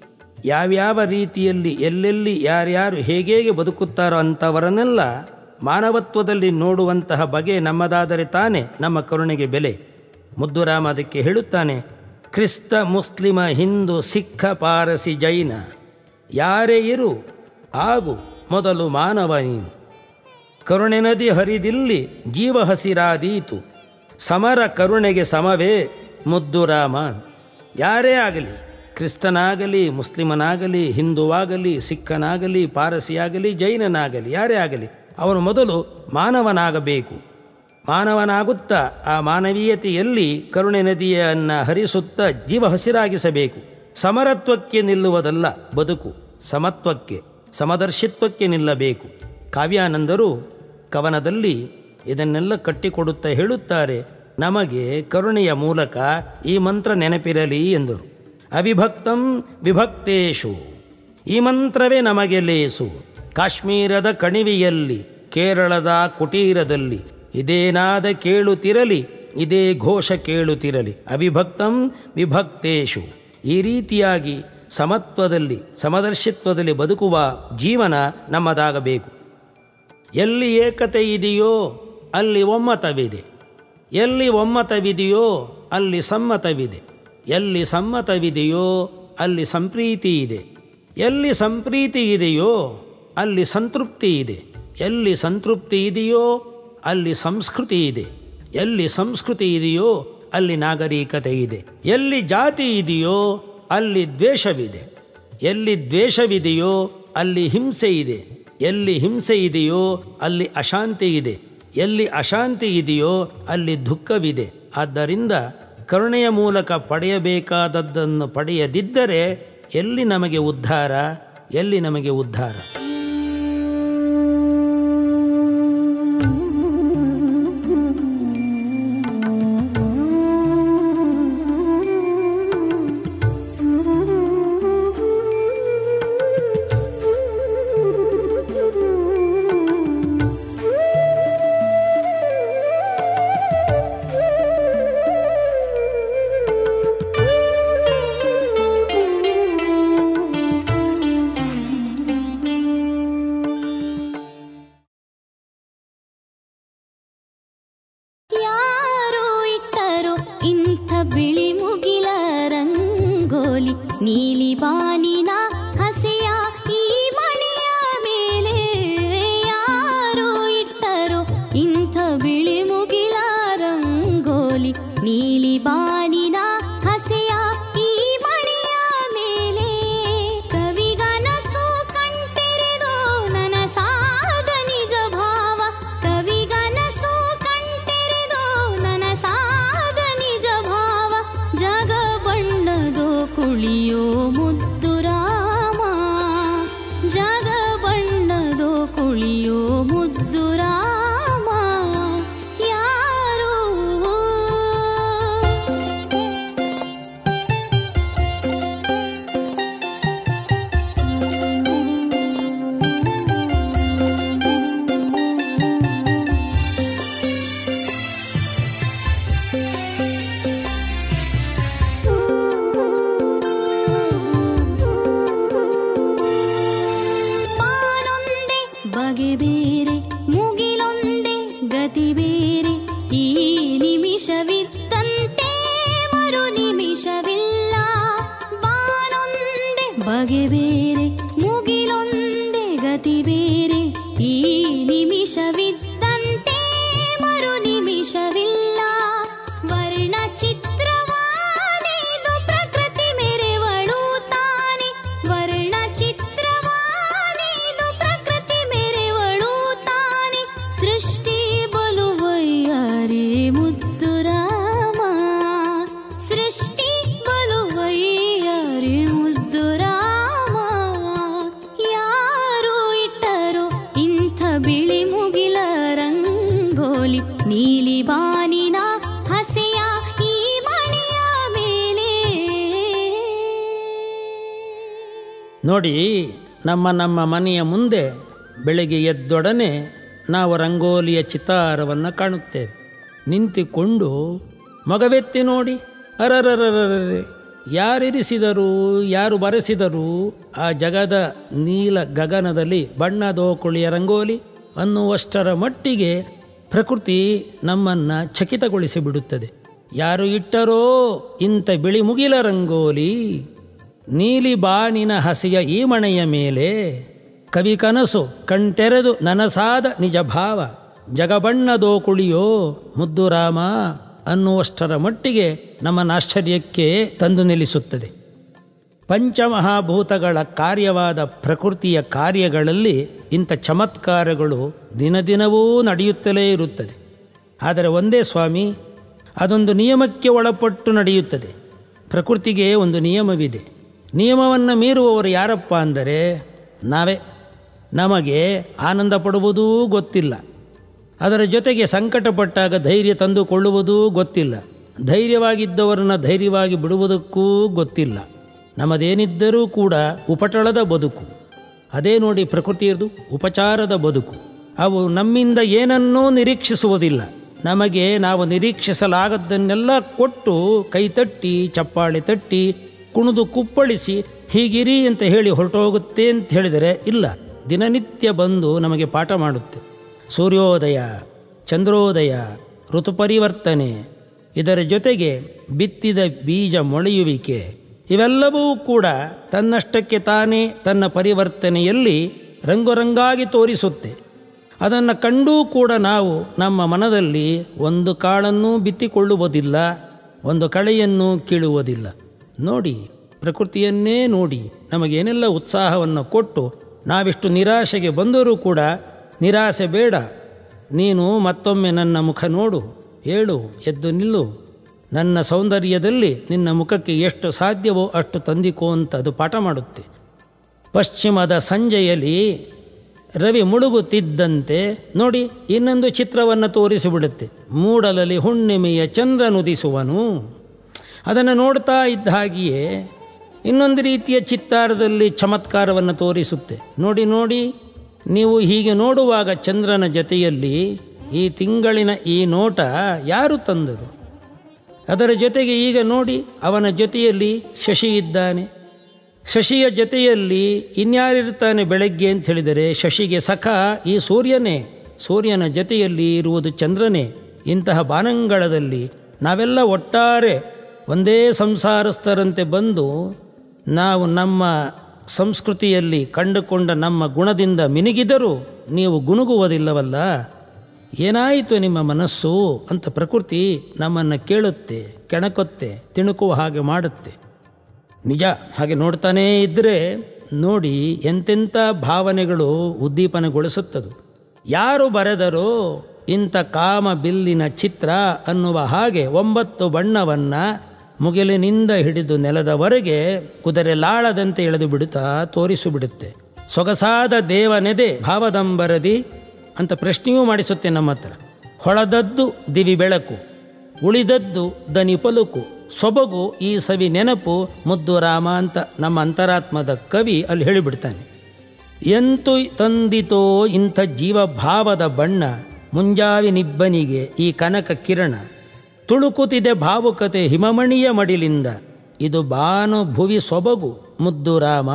ಯಾವ್ಯಾವ ರೀತಿಯಲ್ಲಿ ಎಲ್ಲೆಲ್ಲಿ ಯಾರ್ಯಾರು ಹೇಗೆ ಬದುಕುತ್ತಾರೋ ಅಂಥವರನ್ನೆಲ್ಲ ಮಾನವತ್ವದಲ್ಲಿ ನೋಡುವಂತಹ ಬಗೆ ನಮ್ಮದಾದರೆ ತಾನೇ ನಮ್ಮ ಕರುಣೆಗೆ ಬೆಲೆ ಮುದ್ದುರಾಮ ಅದಕ್ಕೆ ಹೇಳುತ್ತಾನೆ ಕ್ರಿಸ್ತ ಮುಸ್ಲಿಮ ಹಿಂದೂ ಸಿಖ ಪಾರಸಿ ಜೈನ ಯಾರೇ ಇರು ಆಗು ಮೊದಲು ಮಾನವ ನೀನು ಕರುಣೆ ನದಿ ಹರಿದಿಲ್ಲಿ ಜೀವ ಹಸಿರಾದೀತು ಸಮರ ಕರುಣೆಗೆ ಸಮವೇ ಮುದ್ದು ರಾಮ ಯಾರೇ ಆಗಲಿ ಕ್ರಿಸ್ತನಾಗಲಿ ಮುಸ್ಲಿಮನಾಗಲಿ ಹಿಂದುವಾಗಲಿ ಸಿಖ್ಖನಾಗಲಿ ಪಾರಸಿಯಾಗಲಿ ಜೈನನಾಗಲಿ ಯಾರೇ ಆಗಲಿ ಅವನು ಮೊದಲು ಮಾನವನಾಗಬೇಕು ಮಾನವನಾಗುತ್ತಾ ಆ ಮಾನವೀಯತೆಯಲ್ಲಿ ಕರುಣೆ ನದಿಯನ್ನು ಹರಿಸುತ್ತಾ ಜೀವ ಹಸಿರಾಗಿಸಬೇಕು ಸಮರತ್ವಕ್ಕೆ ನಿಲ್ಲುವುದಲ್ಲ ಬದುಕು ಸಮತ್ವಕ್ಕೆ ಸಮದರ್ಶಿತ್ವಕ್ಕೆ ನಿಲ್ಲಬೇಕು ಕಾವ್ಯಾನಂದರು ಕವನದಲ್ಲಿ ಇದನ್ನೆಲ್ಲ ಕಟ್ಟಿಕೊಡುತ್ತಾ ಹೇಳುತ್ತಾರೆ ನಮಗೆ ಕರುಣೆಯ ಮೂಲಕ ಈ ಮಂತ್ರ ನೆನಪಿರಲಿ ಎಂದರು ಅವಿಭಕ್ತಂ ವಿಭಕ್ತೇಶು ಈ ಮಂತ್ರವೇ ನಮಗೆ ಲೇಸು ಕಾಶ್ಮೀರದ ಕಣಿವೆಯಲ್ಲಿ ಕೇರಳದ ಕುಟೀರದಲ್ಲಿ ಇದೇನಾದ ಕೇಳುತ್ತಿರಲಿ ಇದೇ ಘೋಷ ಕೇಳುತ್ತಿರಲಿ ಅವಿಭಕ್ತಂ ವಿಭಕ್ತೇಶು ಈ ರೀತಿಯಾಗಿ ಸಮತ್ವದಲ್ಲಿ ಸಮದರ್ಶಿತ್ವದಲ್ಲಿ ಬದುಕುವ ಜೀವನ ನಮ್ಮದಾಗಬೇಕು ಎಲ್ಲಿ ಏಕತೆ ಇದೆಯೋ ಅಲ್ಲಿ ಒಮ್ಮತವಿದೆ ಎಲ್ಲಿ ಒಮ್ಮತವಿದೆಯೋ ಅಲ್ಲಿ ಸಮ್ಮತವಿದೆ ಎಲ್ಲಿ ಸಮ್ಮತವಿದೆಯೋ ಅಲ್ಲಿ ಸಂಪ್ರೀತಿ ಇದೆ ಎಲ್ಲಿ ಸಂಪ್ರೀತಿ ಇದೆಯೋ ಅಲ್ಲಿ ಸಂತೃಪ್ತಿ ಇದೆ ಎಲ್ಲಿ ಸಂತೃಪ್ತಿ ಇದೆಯೋ ಅಲ್ಲಿ ಸಂಸ್ಕೃತಿ ಇದೆ ಎಲ್ಲಿ ಸಂಸ್ಕೃತಿ ಇದೆಯೋ ಅಲ್ಲಿ ನಾಗರಿಕತೆ ಇದೆ ಎಲ್ಲಿ ಜಾತಿ ಇದೆಯೋ ಅಲ್ಲಿ ದ್ವೇಷವಿದೆ ಎಲ್ಲಿ ದ್ವೇಷವಿದೆಯೋ ಅಲ್ಲಿ ಹಿಂಸೆ ಇದೆ ಎಲ್ಲಿ ಹಿಂಸೆ ಇದೆಯೋ ಅಲ್ಲಿ ಅಶಾಂತಿ ಇದೆ ಎಲ್ಲಿ ಅಶಾಂತಿ ಇದೆಯೋ ಅಲ್ಲಿ ದುಃಖವಿದೆ ಆದ್ದರಿಂದ ಕರುಣೆಯ ಮೂಲಕ ಪಡೆಯಬೇಕಾದದ್ದನ್ನು ಪಡೆಯದಿದ್ದರೆ ಎಲ್ಲಿ ನಮಗೆ ಉದ್ಧಾರ ಎಲ್ಲಿ ನಮಗೆ ಉದ್ಧಾರ ಯಾರೋ ಇಟ್ಟರೋ ಇಂಥ ಬಿಳಿ ಮುಗಿಲ ರಂಗೋಲಿ ನೀಲಿ ಬಾನಿನ ಹಸೆಯ ಈ ಮನೆಯ ಮೇಲೆ ಯಾರೋ ಇಟ್ಟರೋ ಇಂಥ ಬಿಳಿ ಮುಗಿಲ ರಂಗೋಲಿ ನೀಲಿ ಬಾನಿನ ಹಸೆಯ ಈ ಮನೆಯ ಮೇಲೆ ಕವಿಗನಸು ಕಣ್ತೆರೆದೋ ನನಸಾದ ನಿಜ ಭಾವ ಕವಿಗನಸು ಕಣ್ತೆರೆದೋ ನನಸಾದ ನಿಜ ಭಾವ ಜಗ ಬಣ್ಣದೋ ಕುಳಿಯೋ ಮುದ್ದು ರಾಮ ಜಗ ಬಣ್ಣದೋ ಕುಳಿಯೋ ಮುದ್ದು ರಾಮ ಯಾರೋ ಬಗೆ ಬೇರೆ ಮುಗಿಲೊಂದೇ ಗತಿ ಬೇರೆ ಈ ನಿಮಿಷವಿದ್ದಂತೆ ಮರು ನಿಮಿಷವಿಲ್ಲ ವರ್ಣ ಚಿತ್ರವಾನಿದು ಪ್ರಕೃತಿ ಮೆರೆವಳು ತಾನೆ ವರ್ಣ ಚಿತ್ರವಾನಿದು ಪ್ರಕೃತಿ ಮೆರೆವಳು ತಾನೆ ಸೃಷ್ಟಿ ಬಲುವಯ್ಯರೇ ಮುದ್ದು ರಾಮ ಸೃಷ್ಟಿ ಬಲುವಯ್ಯರೇ ಮುದ್ದು ರಾಮ ಯಾರು ಇಟ್ಟರೋ ಇಂಥ ಬಿಳಿ ಮುಗಿಲ ರಂಗೋಲಿ ನೀಲಿ ಬಾನಿನ ಹಸೆಯ ಈ ಮನೆಯ ಮೇಲೆ ನೋಡಿ ನಮ್ಮ ನಮ್ಮ ಮನೆಯ ಮುಂದೆ ಬೆಳಗ್ಗೆ ಎದ್ದೊಡನೆ ನಾವು ರಂಗೋಲಿಯ ಚಿತ್ತಾರವನ್ನು ಕಾಣುತ್ತೇವೆ ನಿಂತುಕೊಂಡು ಮಗವೆತ್ತಿ ನೋಡಿ ಅರರರರರೆ ಯಾರಿರಿಸಿದರು ಯಾರು ಬರೆಸಿದರು ಆ ಜಗದ ನೀಲ ಗಗನದಲ್ಲಿ ಬಣ್ಣದೋಕುಳಿಯ ರಂಗೋಲಿ ಅನ್ನುವಷ್ಟರ ಮಟ್ಟಿಗೆ ಪ್ರಕೃತಿ ನಮ್ಮನ್ನು ಚಕಿತಗೊಳಿಸಿ ಬಿಡುತ್ತದೆ ಯಾರು ಇಟ್ಟರೋ ಇಂಥ ಬಿಳಿ ಮುಗಿಲ ರಂಗೋಲಿ ನೀಲಿ ಬಾನಿನ ಹಸಿಯ ಈ ಮಣೆಯ ಮೇಲೆ ಕವಿ ಕನಸು ಕಣ್ತೆರೆದು ನನಸಾದ ನಿಜ ಭಾವ ಜಗಬಣ್ಣದೋ ಕುಳಿಯೋ ಮುದ್ದು ರಾಮ ಅನ್ನುವಷ್ಟರ ಮಟ್ಟಿಗೆ ನಮ್ಮನ್ನು ಆಶ್ಚರ್ಯಕ್ಕೆ ತಂದು ನಿಲ್ಲಿಸುತ್ತದೆ ಪಂಚಮಹಾಭೂತಗಳ ಕಾರ್ಯವಾದ ಪ್ರಕೃತಿಯ ಕಾರ್ಯಗಳಲ್ಲಿ ಇಂಥ ಚಮತ್ಕಾರಗಳು ದಿನದಿನವೂ ನಡೆಯುತ್ತಲೇ ಇರುತ್ತದೆ ಆದರೆ ಒಂದೇ ಸ್ವಾಮಿ ಅದೊಂದು ನಿಯಮಕ್ಕೆ ಒಳಪಟ್ಟು ನಡೆಯುತ್ತದೆ ಪ್ರಕೃತಿಗೆ ಒಂದು ನಿಯಮವಿದೆ ನಿಯಮವನ್ನು ಮೀರುವವರು ಯಾರಪ್ಪ ಅಂದರೆ ನಾವೇ ನಮಗೆ ಆನಂದ ಪಡುವುದೂ ಗೊತ್ತಿಲ್ಲ ಅದರ ಜೊತೆಗೆ ಸಂಕಟಪಟ್ಟಾಗ ಧೈರ್ಯ ತಂದುಕೊಳ್ಳುವುದೂ ಗೊತ್ತಿಲ್ಲ ಧೈರ್ಯವಾಗಿದ್ದವರನ್ನ ಧೈರ್ಯವಾಗಿ ಬಿಡುವುದಕ್ಕೂ ಗೊತ್ತಿಲ್ಲ ನಮ್ಮದೇನಿದ್ದರೂ ಕೂಡ ಉಪಟಳದ ಬದುಕು ಅದೇ ನೋಡಿ ಪ್ರಕೃತಿಯದು ಉಪಚಾರದ ಬದುಕು ಅವು ನಮ್ಮಿಂದ ಏನನ್ನೂ ನಿರೀಕ್ಷಿಸುವುದಿಲ್ಲ ನಮಗೆ ನಾವು ನಿರೀಕ್ಷಿಸಲಾಗದ್ದನ್ನೆಲ್ಲ ಕೊಟ್ಟು ಕೈತಟ್ಟಿ ಚಪ್ಪಾಳೆ ತಟ್ಟಿ ಕುಣಿದು ಕುಪ್ಪಳಿಸಿ ಹೀಗಿರಿ ಅಂತ ಹೇಳಿ ಹೊರಟೋಗುತ್ತೆ ಅಂತ ಹೇಳಿದರೆ ಇಲ್ಲ ದಿನನಿತ್ಯ ಬಂದು ನಮಗೆ ಪಾಠ ಮಾಡುತ್ತೆ ಸೂರ್ಯೋದಯ ಚಂದ್ರೋದಯ ಋತು ಪರಿವರ್ತನೆ ಇದರ ಜೊತೆಗೆ ಬಿತ್ತಿದ ಬೀಜ ಮೊಳೆಯುವಿಕೆ ಇವೆಲ್ಲವೂ ಕೂಡ ತನ್ನಷ್ಟಕ್ಕೆ ತಾನೇ ತನ್ನ ಪರಿವರ್ತನೆಯಲ್ಲಿ ರಂಗುರಂಗಾಗಿ ತೋರಿಸುತ್ತೆ ಅದನ್ನು ಕಂಡೂ ಕೂಡ ನಾವು ನಮ್ಮ ಮನದಲ್ಲಿ ಒಂದು ಕಾಳನ್ನೂ ಬಿತ್ತಿಕೊಳ್ಳುವುದಿಲ್ಲ ಒಂದು ಕಳೆಯನ್ನು ಕೀಳುವುದಿಲ್ಲ ನೋಡಿ ಪ್ರಕೃತಿಯನ್ನೇ ನೋಡಿ ನಮಗೇನೆಲ್ಲ ಉತ್ಸಾಹವನ್ನು ಕೊಟ್ಟು ನಾವಿಷ್ಟು ನಿರಾಶೆಗೆ ಬಂದರೂ ಕೂಡ ನಿರಾಸೆ ಬೇಡ ನೀನು ಮತ್ತೊಮ್ಮೆ ನನ್ನ ಮುಖ ನೋಡು ಹೇಳು ಎದ್ದು ನಿಲ್ಲು ನನ್ನ ಸೌಂದರ್ಯದಲ್ಲಿ ನಿನ್ನ ಮುಖಕ್ಕೆ ಎಷ್ಟು ಸಾಧ್ಯವೋ ಅಷ್ಟು ತಂದಿಕೋ ಅಂತ ಅದು ಪಾಠ ಮಾಡುತ್ತೆ ಪಶ್ಚಿಮದ ಸಂಜೆಯಲ್ಲಿ ರವಿ ಮುಳುಗುತ್ತಿದ್ದಂತೆ ನೋಡಿ ಇನ್ನೊಂದು ಚಿತ್ರವನ್ನು ತೋರಿಸಿಬಿಡುತ್ತೆ ಮೂಡಲಲ್ಲಿ ಹುಣ್ಣಿಮೆಯ ಚಂದ್ರನುದಿಸುವನು ಅದನ್ನು ನೋಡ್ತಾ ಇದ್ದ ಹಾಗೆಯೇ ಇನ್ನೊಂದು ರೀತಿಯ ಚಿತ್ತಾರದಲ್ಲಿ ಚಮತ್ಕಾರವನ್ನು ತೋರಿಸುತ್ತೆ ನೋಡಿ ನೋಡಿ ನೀವು ಹೀಗೆ ನೋಡುವಾಗ ಚಂದ್ರನ ಜೊತೆಯಲ್ಲಿ ಈ ತಿಂಗಳಿನ ಈ ನೋಟ ಯಾರು ತಂದರು ಅದರ ಜೊತೆಗೆ ಈಗ ನೋಡಿ ಅವನ ಜೊತೆಯಲ್ಲಿ ಶಶಿ ಇದ್ದಾನೆ ಶಶಿಯ ಜೊತೆಯಲ್ಲಿ ಇನ್ಯಾರಿರ್ತಾನೆ ಬೆಳಗ್ಗೆ ಅಂತ ಹೇಳಿದರೆ ಶಶಿಗೆ ಸಖ ಈ ಸೂರ್ಯನೇ ಸೂರ್ಯನ ಜೊತೆಯಲ್ಲಿ ಇರುವುದು ಚಂದ್ರನೇ ಇಂತಹ ಬಾನಂಗಳದಲ್ಲಿ ನಾವೆಲ್ಲ ಒಟ್ಟಾರೆ ಒಂದೇ ಸಂಸಾರಸ್ಥರಂತೆ ಬಂದು ನಾವು ನಮ್ಮ ಸಂಸ್ಕೃತಿಯಲ್ಲಿ ಕಂಡುಕೊಂಡ ನಮ್ಮ ಗುಣದಿಂದ ಮಿನುಗಿದರೂ ನೀವು ಗುನುಗುವುದಿಲ್ಲವಲ್ಲ ಏನಾಯಿತು ನಿಮ್ಮ ಮನಸ್ಸು ಅಂತ ಪ್ರಕೃತಿ ನಮ್ಮನ್ನು ಕೇಳುತ್ತೆ ಕೆಣಕುತ್ತೆ ತಿಣುಕುವ ಹಾಗೆ ಮಾಡುತ್ತೆ ನಿಜ ಹಾಗೆ ನೋಡ್ತಾನೇ ಇದ್ದರೆ ನೋಡಿ ಎಂತೆಂಥ ಭಾವನೆಗಳು ಉದ್ದೀಪನಗೊಳಿಸುತ್ತದು ಯಾರು ಬರೆದರೋ ಇಂಥ ಕಾಮ ಬಿಲ್ಲಿನ ಚಿತ್ರ ಅನ್ನುವ ಹಾಗೆ ಒಂಬತ್ತು ಬಣ್ಣವನ್ನು ಮುಗಿಲಿನಿಂದ ಹಿಡಿದು ನೆಲದವರೆಗೆ ಕುದುರೆ ಲಾಳದಂತೆ ಎಳೆದು ಬಿಡುತ್ತಾ ತೋರಿಸಿಬಿಡುತ್ತೆ ಸೊಗಸಾದ ದೇವನೆದೆ ಭಾವದಂಬರದಿ ಅಂತ ಪ್ರಶ್ನೆಯೂ ಮಾಡಿಸುತ್ತೆ ನಮ್ಮ ಹತ್ರ ಹೊಳದದ್ದು ದಿವಿ ಬೆಳಕು ಉಳಿದದ್ದು ದನಿ ಪಲುಕು ಸೊಬಗು ಈ ಸವಿ ನೆನಪು ಮುದ್ದು ರಾಮ ಅಂತ ನಮ್ಮ ಅಂತರಾತ್ಮದ ಕವಿ ಅಲ್ಲಿ ಹೇಳಿಬಿಡ್ತಾನೆ ಎಂತು ತಂದಿತೋ ಇಂಥ ಜೀವಭಾವದ ಬಣ್ಣ ಮುಂಜಾವಿನಿಬ್ಬನಿಗೆ ಈ ಕನಕ ಕಿರಣ ತುಳುಕುತ್ತಿದೆ ಭಾವುಕತೆ ಹಿಮಮಣಿಯ ಮಡಿಲಿಂದ ಇದು ಬಾನು ಭುವಿ ಸೊಬಗು ಮುದ್ದು ರಾಮ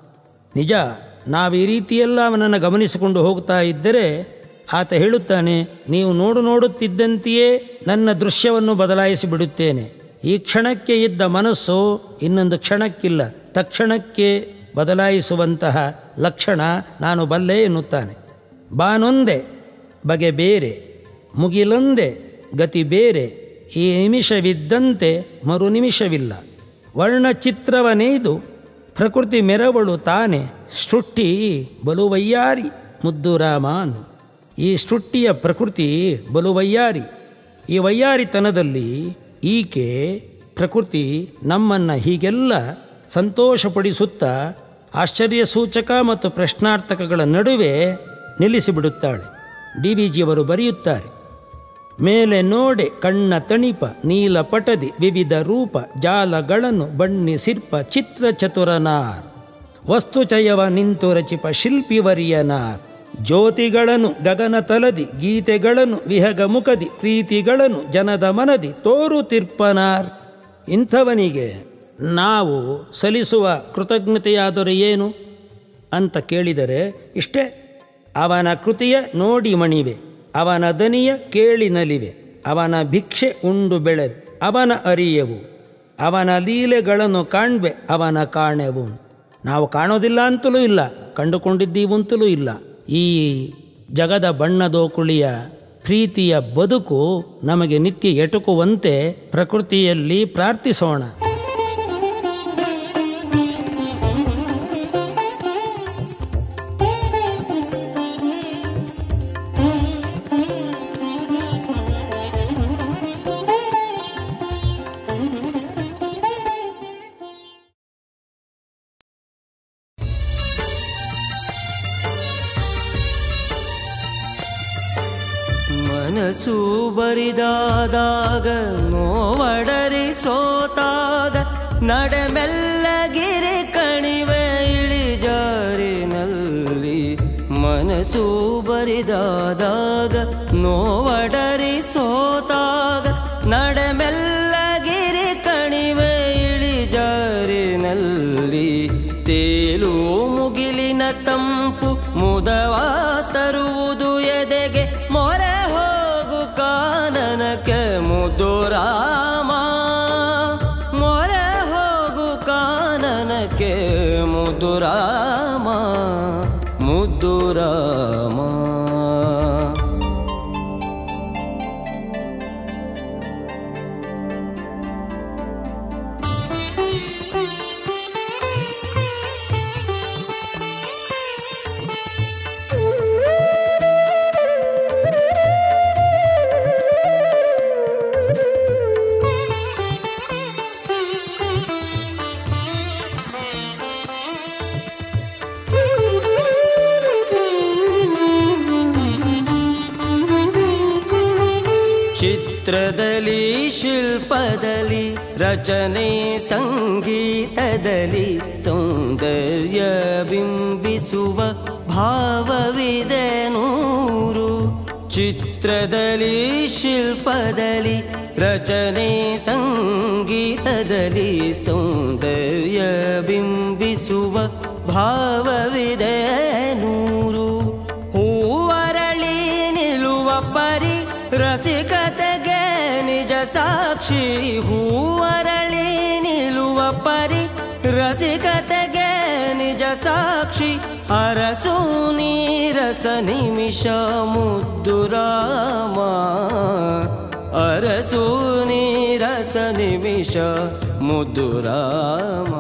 ನಿಜ ನಾವು ಈ ರೀತಿಯೆಲ್ಲ ಅವನನ್ನು ಗಮನಿಸಿಕೊಂಡು ಹೋಗ್ತಾ ಇದ್ದರೆ ಆತ ಹೇಳುತ್ತಾನೆ ನೀವು ನೋಡು ನೋಡುತ್ತಿದ್ದಂತೆಯೇ ನನ್ನ ದೃಶ್ಯವನ್ನು ಬದಲಾಯಿಸಿ ಬಿಡುತ್ತೇನೆ ಈ ಕ್ಷಣಕ್ಕೆ ಇದ್ದ ಮನಸ್ಸು ಇನ್ನೊಂದು ಕ್ಷಣಕ್ಕಿಲ್ಲ ತಕ್ಷಣಕ್ಕೆ ಬದಲಾಯಿಸುವಂತಹ ಲಕ್ಷಣ ನಾನು ಬಲ್ಲೆ ಎನ್ನುತ್ತಾನೆ ಬಾನೊಂದೆ ಬಗೆ ಬೇರೆ ಮುಗಿಲೊಂದೆ ಗತಿ ಬೇರೆ ಈ ನಿಮಿಷವಿದ್ದಂತೆ ಮರು ನಿಮಿಷವಿಲ್ಲ ವರ್ಣಚಿತ್ರವನೇದು ಪ್ರಕೃತಿ ಮೆರವಳು ತಾನೆ ಸೃಷ್ಟಿ ಬಲುವಯ್ಯಾರಿ ಮುದ್ದು ರಾಮಾನ್ ಈ ಸೃಷ್ಟಿಯ ಪ್ರಕೃತಿ ಬಲುವಯ್ಯಾರಿ ಈ ವಯ್ಯಾರಿತನದಲ್ಲಿ ಈಕೆ ಪ್ರಕೃತಿ ನಮ್ಮನ್ನು ಹೀಗೆಲ್ಲ ಸಂತೋಷಪಡಿಸುತ್ತಾ ಆಶ್ಚರ್ಯ ಸೂಚಕ ಮತ್ತು ಪ್ರಶ್ನಾರ್ಥಕಗಳ ನಡುವೆ ನಿಲ್ಲಿಸಿಬಿಡುತ್ತಾಳೆ ಡಿ ವಿ ಜಿಯವರು ಬರೆಯುತ್ತಾರೆ ಮೇಲೆ ನೋಡೆ ಕಣ್ಣ ತಣಿಪ ನೀಲ ಪಟದಿ ವಿವಿಧ ರೂಪ ಜಾಲಗಳನ್ನು ಬಣ್ಣಿಸಿರ್ಪ ಚಿತ್ರ ಚತುರನಾರ್ ವಸ್ತುಚಯವ ನಿಂತು ರಚಿಪ ಶಿಲ್ಪಿವರಿಯನಾರ್ ಜ್ಯೋತಿಗಳನ್ನು ಗಗನ ತಲದಿ ಗೀತೆಗಳನ್ನು ವಿಹಗ ಮುಖದಿ ಪ್ರೀತಿಗಳನ್ನು ಜನದ ಮನದಿ ತೋರುತಿರ್ಪನಾರ್ ಇಂಥವನಿಗೆ ನಾವು ಸಲ್ಲಿಸುವ ಕೃತಜ್ಞತೆಯಾದರೆ ಏನು ಅಂತ ಕೇಳಿದರೆ ಇಷ್ಟೇ ಅವನ ಕೃತಿಯ ನೋಡಿ ಮಣಿವೆ ಅವನ ದನಿಯ ಕೇಳಿ ನಲಿವೆ ಅವನ ಭಿಕ್ಷೆ ಉಂಡು ಬೆಳೆವೆ ಅವನ ಅರಿಯವು ಅವನ ಲೀಲೆಗಳನ್ನು ಕಾಣ್ಬೆ ಅವನ ಕಾಣೆವು ನಾವು ಕಾಣೋದಿಲ್ಲ ಅಂತಲೂ ಇಲ್ಲ ಕಂಡುಕೊಂಡಿದ್ದೀವಂತಲೂ ಇಲ್ಲ ಈ ಜಗದ ಬಣ್ಣದೋಕುಳಿಯ ಪ್ರೀತಿಯ ಬದುಕು ನಮಗೆ ನಿತ್ಯ ಎಟುಕುವಂತೆ ಪ್ರಕೃತಿಯಲ್ಲಿ ಪ್ರಾರ್ಥಿಸೋಣ ಮನಸ್ಸು ಬರಿದಾದಾಗ ನೋವಡರಿ ಸೋತಾಗ ನಡೆ ಮೆಲ್ಲಗಿರಿ ಕಣಿವೆ ಇಳಿಜಾರಿನಲ್ಲಿ ಮನಸ್ಸು ಬರಿದಾದಾಗ ನೋವಡರಿ ಸೋತಾಗ ನಡೆ ಮೆಲ್ಲಗಿರಿ ಕಣಿವೆ ಇಳಿಜಾರಿನಲ್ಲಿ ತೇಲು ಮುಗಿಲಿನ ತಂಪು ಮುದವ ತರುವುದು ಎದೆಗೆ ಮೊರೆ ಹೋಗು ಕಾನನಕ್ಕೆ ಮುದ್ದು ರಾಮ ಮೊರೆ ಹೋಗು ಕಾನನಕ್ಕೆ ಮುದ್ದು ರಾಮ ಮುದ್ದು ರಾಮ ಚಿತ್ರದಲ್ಲಿ ಶಿಲ್ಪದಲ್ಲಿ ರಚನೆ ಸಂಗೀತದಲ್ಲಿ ಸೌಂದರ್ಯ ಬಿಂಬಿಸುವ ಭಾವವಿದೆ ನೂರು ಚಿತ್ರದಲ್ಲಿ ಶಿಲ್ಪದಲ್ಲಿ ರಚನೆ ಸಂಗೀತದಲ್ಲಿ ಸೌಂದರ್ಯ ಬಿಂಬಿಸುವ ಭಾವವಿದೆ ನೂರು ಹೂವರಳಿ ನಿಲ್ಲುವ ಪರಿ ರಸಿಕತೆಗೆ ನಿಜ ಸಾಕ್ಷಿ ಹೂವರಳಿ ನಿಲ್ಲುವ ಪರಿ ರಸಿಕತೆಗೆ ನಿಜ ಸಾಕ್ಷಿ ಅರಸು ನೀರಸ ನಿಮಿಷ ಮುದ್ದು ರಾಮ ಅರಸು ನೀರಸ ನಿಮಿಷ ಮುದ್ದು ರಾಮ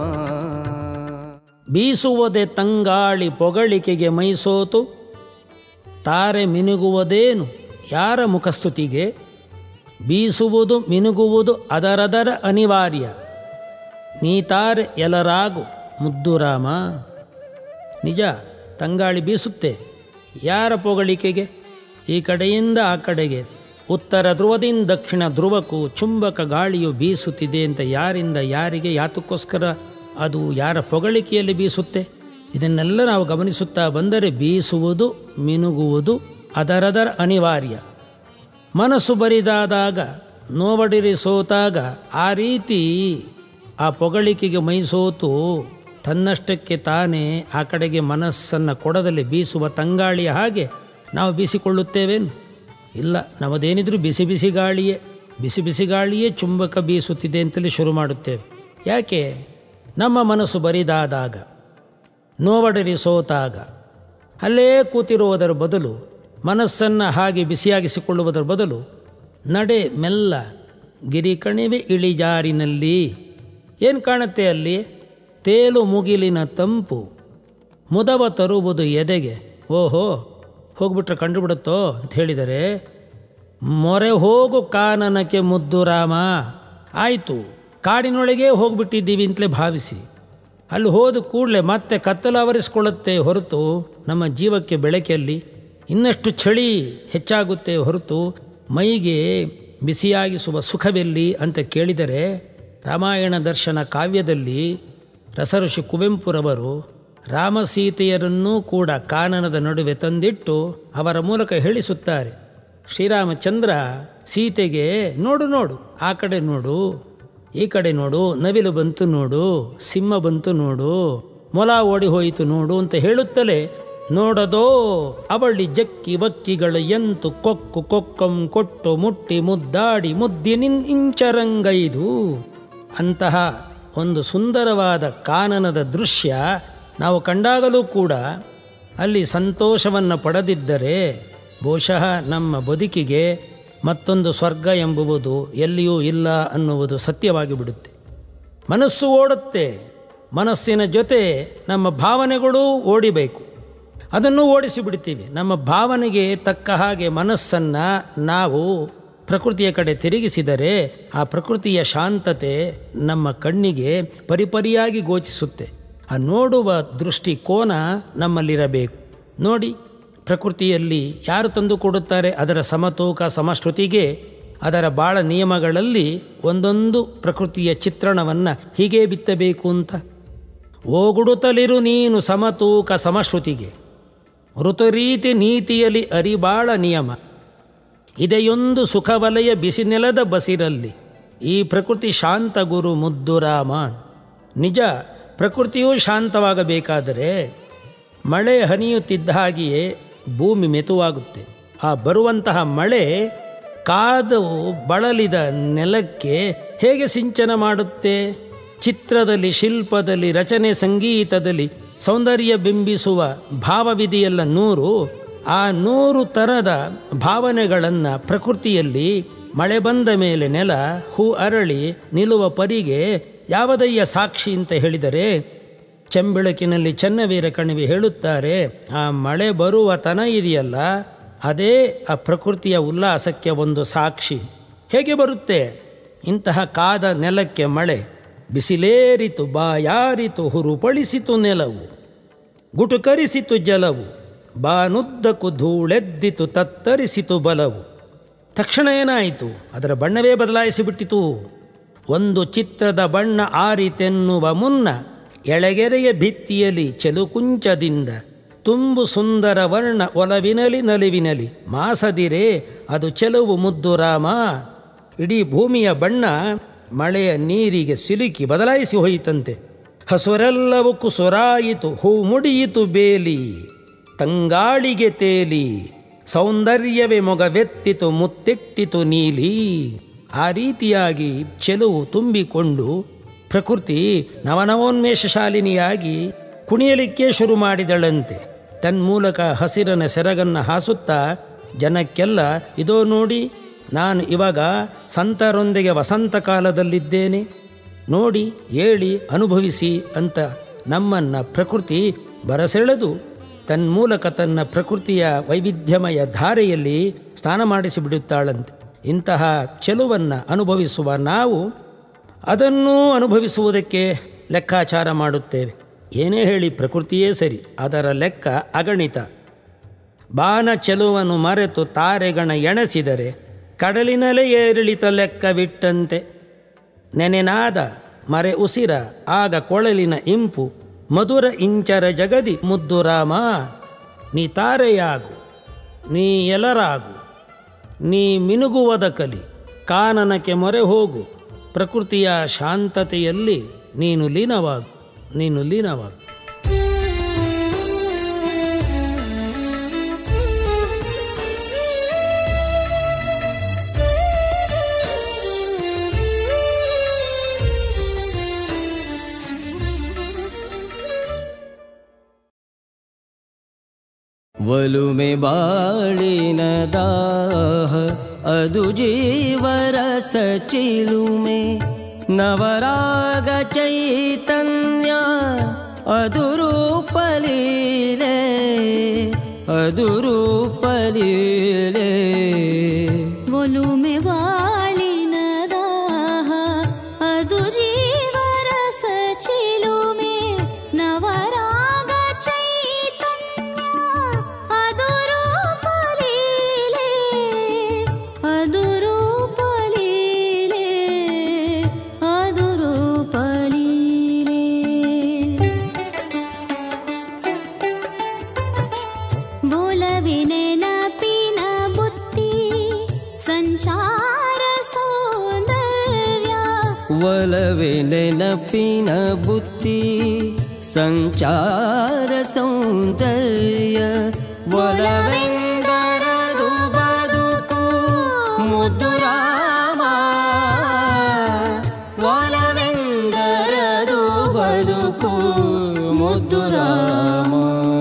ಬೀಸುವುದೇ ತಂಗಾಳಿ ಪೊಗಳಿಕೆಗೆ ಮೈಸೋತು ತಾರೆ ಮಿನುಗುವುದೇನು ಯಾರ ಮುಖಸ್ತುತಿಗೆ ಬೀಸುವುದು ಮಿನುಗುವುದು ಅದರದರ ಅನಿವಾರ್ಯ ನೀತಾರೆ ಎಲರಾಗು ಮುದ್ದು ರಾಮ ನಿಜ ತಂಗಾಳಿ ಬೀಸುತ್ತೆ ಯಾರ ಪೊಗಳಿಕೆಗೆ ಈ ಕಡೆಯಿಂದ ಆ ಕಡೆಗೆ ಉತ್ತರ ಧ್ರುವದಿಂದ ದಕ್ಷಿಣ ಧ್ರುವಕ್ಕೂ ಚುಂಬಕ ಗಾಳಿಯು ಬೀಸುತ್ತಿದೆ ಅಂತ ಯಾರಿಂದ ಯಾರಿಗೆ ಯಾತಕ್ಕೋಸ್ಕರ ಅದು ಯಾರ ಪೊಗಳಿಕೆಯಲ್ಲಿ ಬೀಸುತ್ತೆ ಇದನ್ನೆಲ್ಲ ನಾವು ಗಮನಿಸುತ್ತಾ ಬಂದರೆ ಬೀಸುವುದು ಮಿನುಗುವುದು ಅದರದರ ಅನಿವಾರ್ಯ ಮನಸ್ಸು ಬರಿದಾದಾಗ ನೋವಡಿರಿ ಸೋತಾಗ ಆ ರೀತಿ ಆ ಪೊಗಳಿಕೆಗೆ ಮೈಸೋತು ತನ್ನಷ್ಟಕ್ಕೆ ತಾನೇ ಆ ಕಡೆಗೆ ಮನಸ್ಸನ್ನು ಕೊಡದಲ್ಲಿ ಬೀಸುವ ತಂಗಾಳಿಯ ಹಾಗೆ ನಾವು ಬೀಸಿಕೊಳ್ಳುತ್ತೇವೇನು ಇಲ್ಲ ನಮ್ಮದೇನಿದ್ರೂ ಬಿಸಿ ಬಿಸಿ ಗಾಳಿಯೇ ಬಿಸಿ ಬಿಸಿ ಗಾಳಿಯೇ ಚುಂಬಕ ಬೀಸುತ್ತಿದೆ ಅಂತಲೇ ಶುರು ಮಾಡುತ್ತೇವೆ ಯಾಕೆ ನಮ್ಮ ಮನಸ್ಸು ಬರಿದಾದಾಗ ನೋವಡರಿ ಸೋತಾಗ ಅಲ್ಲೇ ಕೂತಿರುವುದರ ಬದಲು ಮನಸ್ಸನ್ನು ಹಾಗೆ ಬಿಸಿಯಾಗಿಸಿಕೊಳ್ಳುವುದರ ಬದಲು ನಡೆ ಮೆಲ್ಲ ಗಿರಿ ಕಣಿವೆ ಇಳಿಜಾರಿನಲ್ಲಿ ಏನು ಕಾಣುತ್ತೆ ಅಲ್ಲಿ ತೇಲು ಮುಗಿಲಿನ ತಂಪು ಮುದವ ತರುವುದು ಎದೆಗೆ ಓಹೋ ಹೋಗ್ಬಿಟ್ರೆ ಕಂಡುಬಿಡುತ್ತೋ ಅಂತ ಹೇಳಿದರೆ ಮೊರೆ ಹೋಗು ಕಾನನಕ್ಕೆ ಮುದ್ದು ರಾಮ ಆಯಿತು ಕಾಡಿನೊಳಗೆ ಹೋಗ್ಬಿಟ್ಟಿದ್ದೀವಿ ಅಂತಲೇ ಭಾವಿಸಿ ಅಲ್ಲಿ ಹೋದ ಕೂಡಲೇ ಮತ್ತೆ ಕತ್ತಲು ಆವರಿಸ್ಕೊಳ್ಳುತ್ತೆ ಹೊರತು ನಮ್ಮ ಜೀವಕ್ಕೆ ಬೆಳಕಲ್ಲಿ ಇನ್ನಷ್ಟು ಚಳಿ ಹೆಚ್ಚಾಗುತ್ತೆ ಹೊರತು ಮೈಗೆ ಬಿಸಿಯಾಗಿಸುವ ಸುಖವೆಲ್ಲಿ ಅಂತ ಕೇಳಿದರೆ ರಾಮಾಯಣ ದರ್ಶನ ಕಾವ್ಯದಲ್ಲಿ ರಸಋಷಿ ಕುವೆಂಪುರವರು ರಾಮಸೀತೆಯರನ್ನೂ ಕೂಡ ಕಾನನದ ನಡುವೆ ತಂದಿಟ್ಟು ಅವರ ಮೂಲಕ ಹೇಳಿಸುತ್ತಾರೆ ಶ್ರೀರಾಮಚಂದ್ರ ಸೀತೆಗೆ ನೋಡು ನೋಡು ಆ ಕಡೆ ನೋಡು ಈ ಕಡೆ ನೋಡು ನವಿಲು ಬಂತು ನೋಡು ಸಿಂಹ ಬಂತು ನೋಡು ಮೊಲ ಓಡಿ ಹೋಯಿತು ನೋಡು ಅಂತ ಹೇಳುತ್ತಲೇ ನೋಡದೋ ಅವಳಿ ಜಕ್ಕಿ ಬಕ್ಕಿಗಳ ಎಂತು ಕೊಕ್ಕು ಕೊಕ್ಕಂ ಕೊಟ್ಟು ಮುಟ್ಟಿ ಮುದ್ದಾಡಿ ಮುದ್ದಿನಿನ್ ಇಂಚರಂಗೈದು ಅಂತಹ ಒಂದು ಸುಂದರವಾದ ಕಾನನದ ದೃಶ್ಯ ನಾವು ಕಂಡಾಗಲೂ ಕೂಡ ಅಲ್ಲಿ ಸಂತೋಷವನ್ನು ಪಡೆದಿದ್ದರೆ ಬಹುಶಃ ನಮ್ಮ ಬದುಕಿಗೆ ಮತ್ತೊಂದು ಸ್ವರ್ಗ ಎಂಬುವುದು ಎಲ್ಲಿಯೂ ಇಲ್ಲ ಅನ್ನುವುದು ಸತ್ಯವಾಗಿ ಬಿಡುತ್ತೆ ಮನಸ್ಸು ಓಡುತ್ತೆ ಮನಸ್ಸಿನ ಜೊತೆ ನಮ್ಮ ಭಾವನೆಗಳೂ ಓಡಿಬೇಕು ಅದನ್ನು ಓಡಿಸಿ ಬಿಡ್ತೀವಿ ನಮ್ಮ ಭಾವನೆಗೆ ತಕ್ಕ ಹಾಗೆ ಮನಸ್ಸನ್ನು ನಾವು ಪ್ರಕೃತಿಯ ಕಡೆ ತಿರುಗಿಸಿದರೆ ಆ ಪ್ರಕೃತಿಯ ಶಾಂತತೆ ನಮ್ಮ ಕಣ್ಣಿಗೆ ಪರಿಪರಿಯಾಗಿ ಗೋಚಿಸುತ್ತೆ ಆ ನೋಡುವ ದೃಷ್ಟಿಕೋನ ನಮ್ಮಲ್ಲಿರಬೇಕು ನೋಡಿ ಪ್ರಕೃತಿಯಲ್ಲಿ ಯಾರು ತಂದು ಕೊಡುತ್ತಾರೆ ಅದರ ಸಮತೂಕ ಸಮಶ್ರುತಿಗೆ ಅದರ ಬಾಳ ನಿಯಮಗಳಲ್ಲಿ ಒಂದೊಂದು ಪ್ರಕೃತಿಯ ಚಿತ್ರಣವನ್ನು ಹೀಗೆ ಬಿತ್ತಬೇಕು ಅಂತ ಓಗುಡುತ್ತಲಿರು ನೀನು ಸಮತೂಕ ಸಮಶ್ರುತಿಗೆ ಋತುರೀತಿ ನೀತಿಯಲ್ಲಿ ಅರಿಬಾಳ ನಿಯಮ ಇದೆಯೊಂದು ಸುಖವಲಯ ಬಿಸಿನೆಲದ ಬಸಿರಲ್ಲಿ ಈ ಪ್ರಕೃತಿ ಶಾಂತ ಗುರು ಮುದ್ದು ರಾಮ ನಿಜ ಪ್ರಕೃತಿಯೂ ಶಾಂತವಾಗಬೇಕಾದರೆ ಮಳೆ ಹನಿಯುತ್ತಿದ್ದ ಹಾಗೆಯೇ ಭೂಮಿ ಮೆತುವಾಗುತ್ತೆ ಆ ಬರುವಂತಹ ಮಳೆ ಕಾದು ಬಳಲಿದ ನೆಲಕ್ಕೆ ಹೇಗೆ ಸಿಂಚನ ಮಾಡುತ್ತೆ ಚಿತ್ರದಲ್ಲಿ ಶಿಲ್ಪದಲ್ಲಿ ರಚನೆ ಸಂಗೀತದಲ್ಲಿ ಸೌಂದರ್ಯ ಬಿಂಬಿಸುವ ಭಾವವಿದೆಯಲ್ಲ ನೂರು ಆ ನೂರು ಥರದ ಭಾವನೆಗಳನ್ನು ಪ್ರಕೃತಿಯಲ್ಲಿ ಮಳೆ ಬಂದ ಮೇಲೆ ನೆಲ ಹೂ ಅರಳಿ ನಿಲ್ಲುವ ಪರಿಗೆ ಯಾವುದಯ್ಯ ಸಾಕ್ಷಿ ಅಂತ ಹೇಳಿದರೆ ಚೆಂಬೆಳಕಿನಲ್ಲಿ ಚೆನ್ನವೀರ ಕಣಿವೆ ಹೇಳುತ್ತಾರೆ ಆ ಮಳೆ ಬರುವ ತನ ಇದೆಯಲ್ಲ ಅದೇ ಆ ಪ್ರಕೃತಿಯ ಉಲ್ಲಾಸಕ್ಕೆ ಒಂದು ಸಾಕ್ಷಿ ಹೇಗೆ ಬರುತ್ತೆ ಇಂತಹ ಕಾದ ನೆಲಕ್ಕೆ ಮಳೆ ಬಿಸಿಲೇರಿತು ಬಾಯಾರಿತು ಹುರುಪಳಿಸಿತು ನೆಲವು ಗುಟುಕರಿಸಿತು ಜಲವು ಬಾನುದ್ದಕ್ಕೂ ಧೂಳೆದ್ದಿತು ತತ್ತರಿಸಿತು ಬಲವು ತಕ್ಷಣ ಏನಾಯಿತು ಅದರ ಬಣ್ಣವೇ ಬದಲಾಯಿಸಿಬಿಟ್ಟಿತು ಒಂದು ಚಿತ್ರದ ಬಣ್ಣ ಆರಿತೆನ್ನುವ ಮುನ್ನ ಎಳೆಗೆರೆಯ ಭಿತ್ತಿಯಲ್ಲಿ ಚೆಲುಕುಂಚದಿಂದ ತುಂಬು ಸುಂದರ ವರ್ಣ ಒಲವಿನಲಿ ನಲಿವಿನಲಿ ಮಾಸದಿರೆ ಅದು ಚೆಲುವು ಮುದ್ದು ರಾಮ ಇಡೀ ಭೂಮಿಯ ಬಣ್ಣ ಮಳೆಯ ನೀರಿಗೆ ಸಿಲುಕಿ ಬದಲಾಯಿಸಿ ಹೋಯಿತಂತೆ ಹಸುರೆಲ್ಲವೂ ಕುಸುರಾಯಿತು ಹೂ ಮುಡಿಯಿತು ಬೇಲಿ ತಂಗಾಳಿಗೆ ತೇಲಿ ಸೌಂದರ್ಯವೇ ಮೊಗವೆತ್ತಿತು ಮುತ್ತಿಟ್ಟಿತು ನೀಲಿ ಆ ರೀತಿಯಾಗಿ ಚೆಲುವು ತುಂಬಿಕೊಂಡು ಪ್ರಕೃತಿ ನವನವೋನ್ಮೇಷಶಾಲಿನಿಯಾಗಿ ಕುಣಿಯಲಿಕ್ಕೆ ಶುರು ಮಾಡಿದಳಂತೆ ತನ್ಮೂಲಕ ಹಸಿರನ ಸೆರಗನ್ನು ಹಾಸುತ್ತಾ ಜನಕ್ಕೆಲ್ಲ ಇದೋ ನೋಡಿ ನಾನು ಇವಾಗ ಸಂತರೊಂದಿಗೆ ವಸಂತ ಕಾಲದಲ್ಲಿದ್ದೇನೆ ನೋಡಿ ಏಳಿ ಅನುಭವಿಸಿ ಅಂತ ನಮ್ಮನ್ನು ಪ್ರಕೃತಿ ಬರಸೆಳೆದು ತನ್ಮೂಲಕ ತನ್ನ ಪ್ರಕೃತಿಯ ವೈವಿಧ್ಯಮಯ ಧಾರೆಯಲ್ಲಿ ಸ್ನಾನ ಮಾಡಿಸಿ ಬಿಡುತ್ತಾಳಂತೆ ಇಂತಹ ಚೆಲುವನ್ನು ಅನುಭವಿಸುವ ನಾವು ಅದನ್ನೂ ಅನುಭವಿಸುವುದಕ್ಕೆ ಲೆಕ್ಕಾಚಾರ ಮಾಡುತ್ತೇವೆ ಏನೇ ಹೇಳಿ ಪ್ರಕೃತಿಯೇ ಸರಿ ಅದರ ಲೆಕ್ಕ ಅಗಣಿತ ಬಾನ ಚೆಲುವನ್ನು ಮರೆತು ತಾರೆಗಣ ಎಣಸಿದರೆ ಕಡಲಿನಲ್ಲೇ ಏರಿಳಿತ ಲೆಕ್ಕವಿಟ್ಟಂತೆ ನೆನೆನಾದ ಮರೆ ಉಸಿರ ಆಗ ಕೊಳಲಿನ ಇಂಪು ಮಧುರ ಇಂಚರ ಜಗದಿ ಮುದ್ದು ರಾಮ ನೀ ತಾರೆಯಾಗು ನೀ ಎಲರಾಗು ನೀ ಮಿನುಗುವದ ಕಲಿ ಕಾನನಕ್ಕೆ ಮೊರೆ ಹೋಗು ಪ್ರಕೃತಿಯ ಶಾಂತತೆಯಲ್ಲಿ ನೀನು ಲೀನವಾಗು ನೀನು ಲೀನವಾಗು ಒಲುಮೆ ಬಾಳಿನ ದಾಹ ಅದು ಜೀವರಸ ಚಿಲುಮೆ ನವರಾಗ ಚೈತನ್ಯ ಅದು ರೂಪಲೀಲೆ ಅದು ರೂಪಲೀಲೆ ಒಲುಮೆ ಬಾಳಿನ ದಾಹ ಅದು ಜೀವರಸ ಚಿಲುಮೆ ನವರಾಗ ಚೈತನ್ಯ ಅದು ರೂಪಲೀಲೆ ಅದು ರೂಪಲೀಲೆ ಅದು ರೂಪಲೀಲೆ ಬೋಲವಿನೆ ನಪಿನ ಬುತ್ತಿ ಸಂಚಾರ ಸೌಂದರ್ಯ ಒಲವೆ ನೆನಪಿನ ಬುತ್ತಿ ಸಂಚಾರ ಸೌಂದರ್ಯ ಒಲವೆಂದರದು ಬದುಕು ಮುದ್ದು ರಾಮ ಒಲವೆಂದರದು ಬದುಕು ಮುದ್ದು ರಾಮ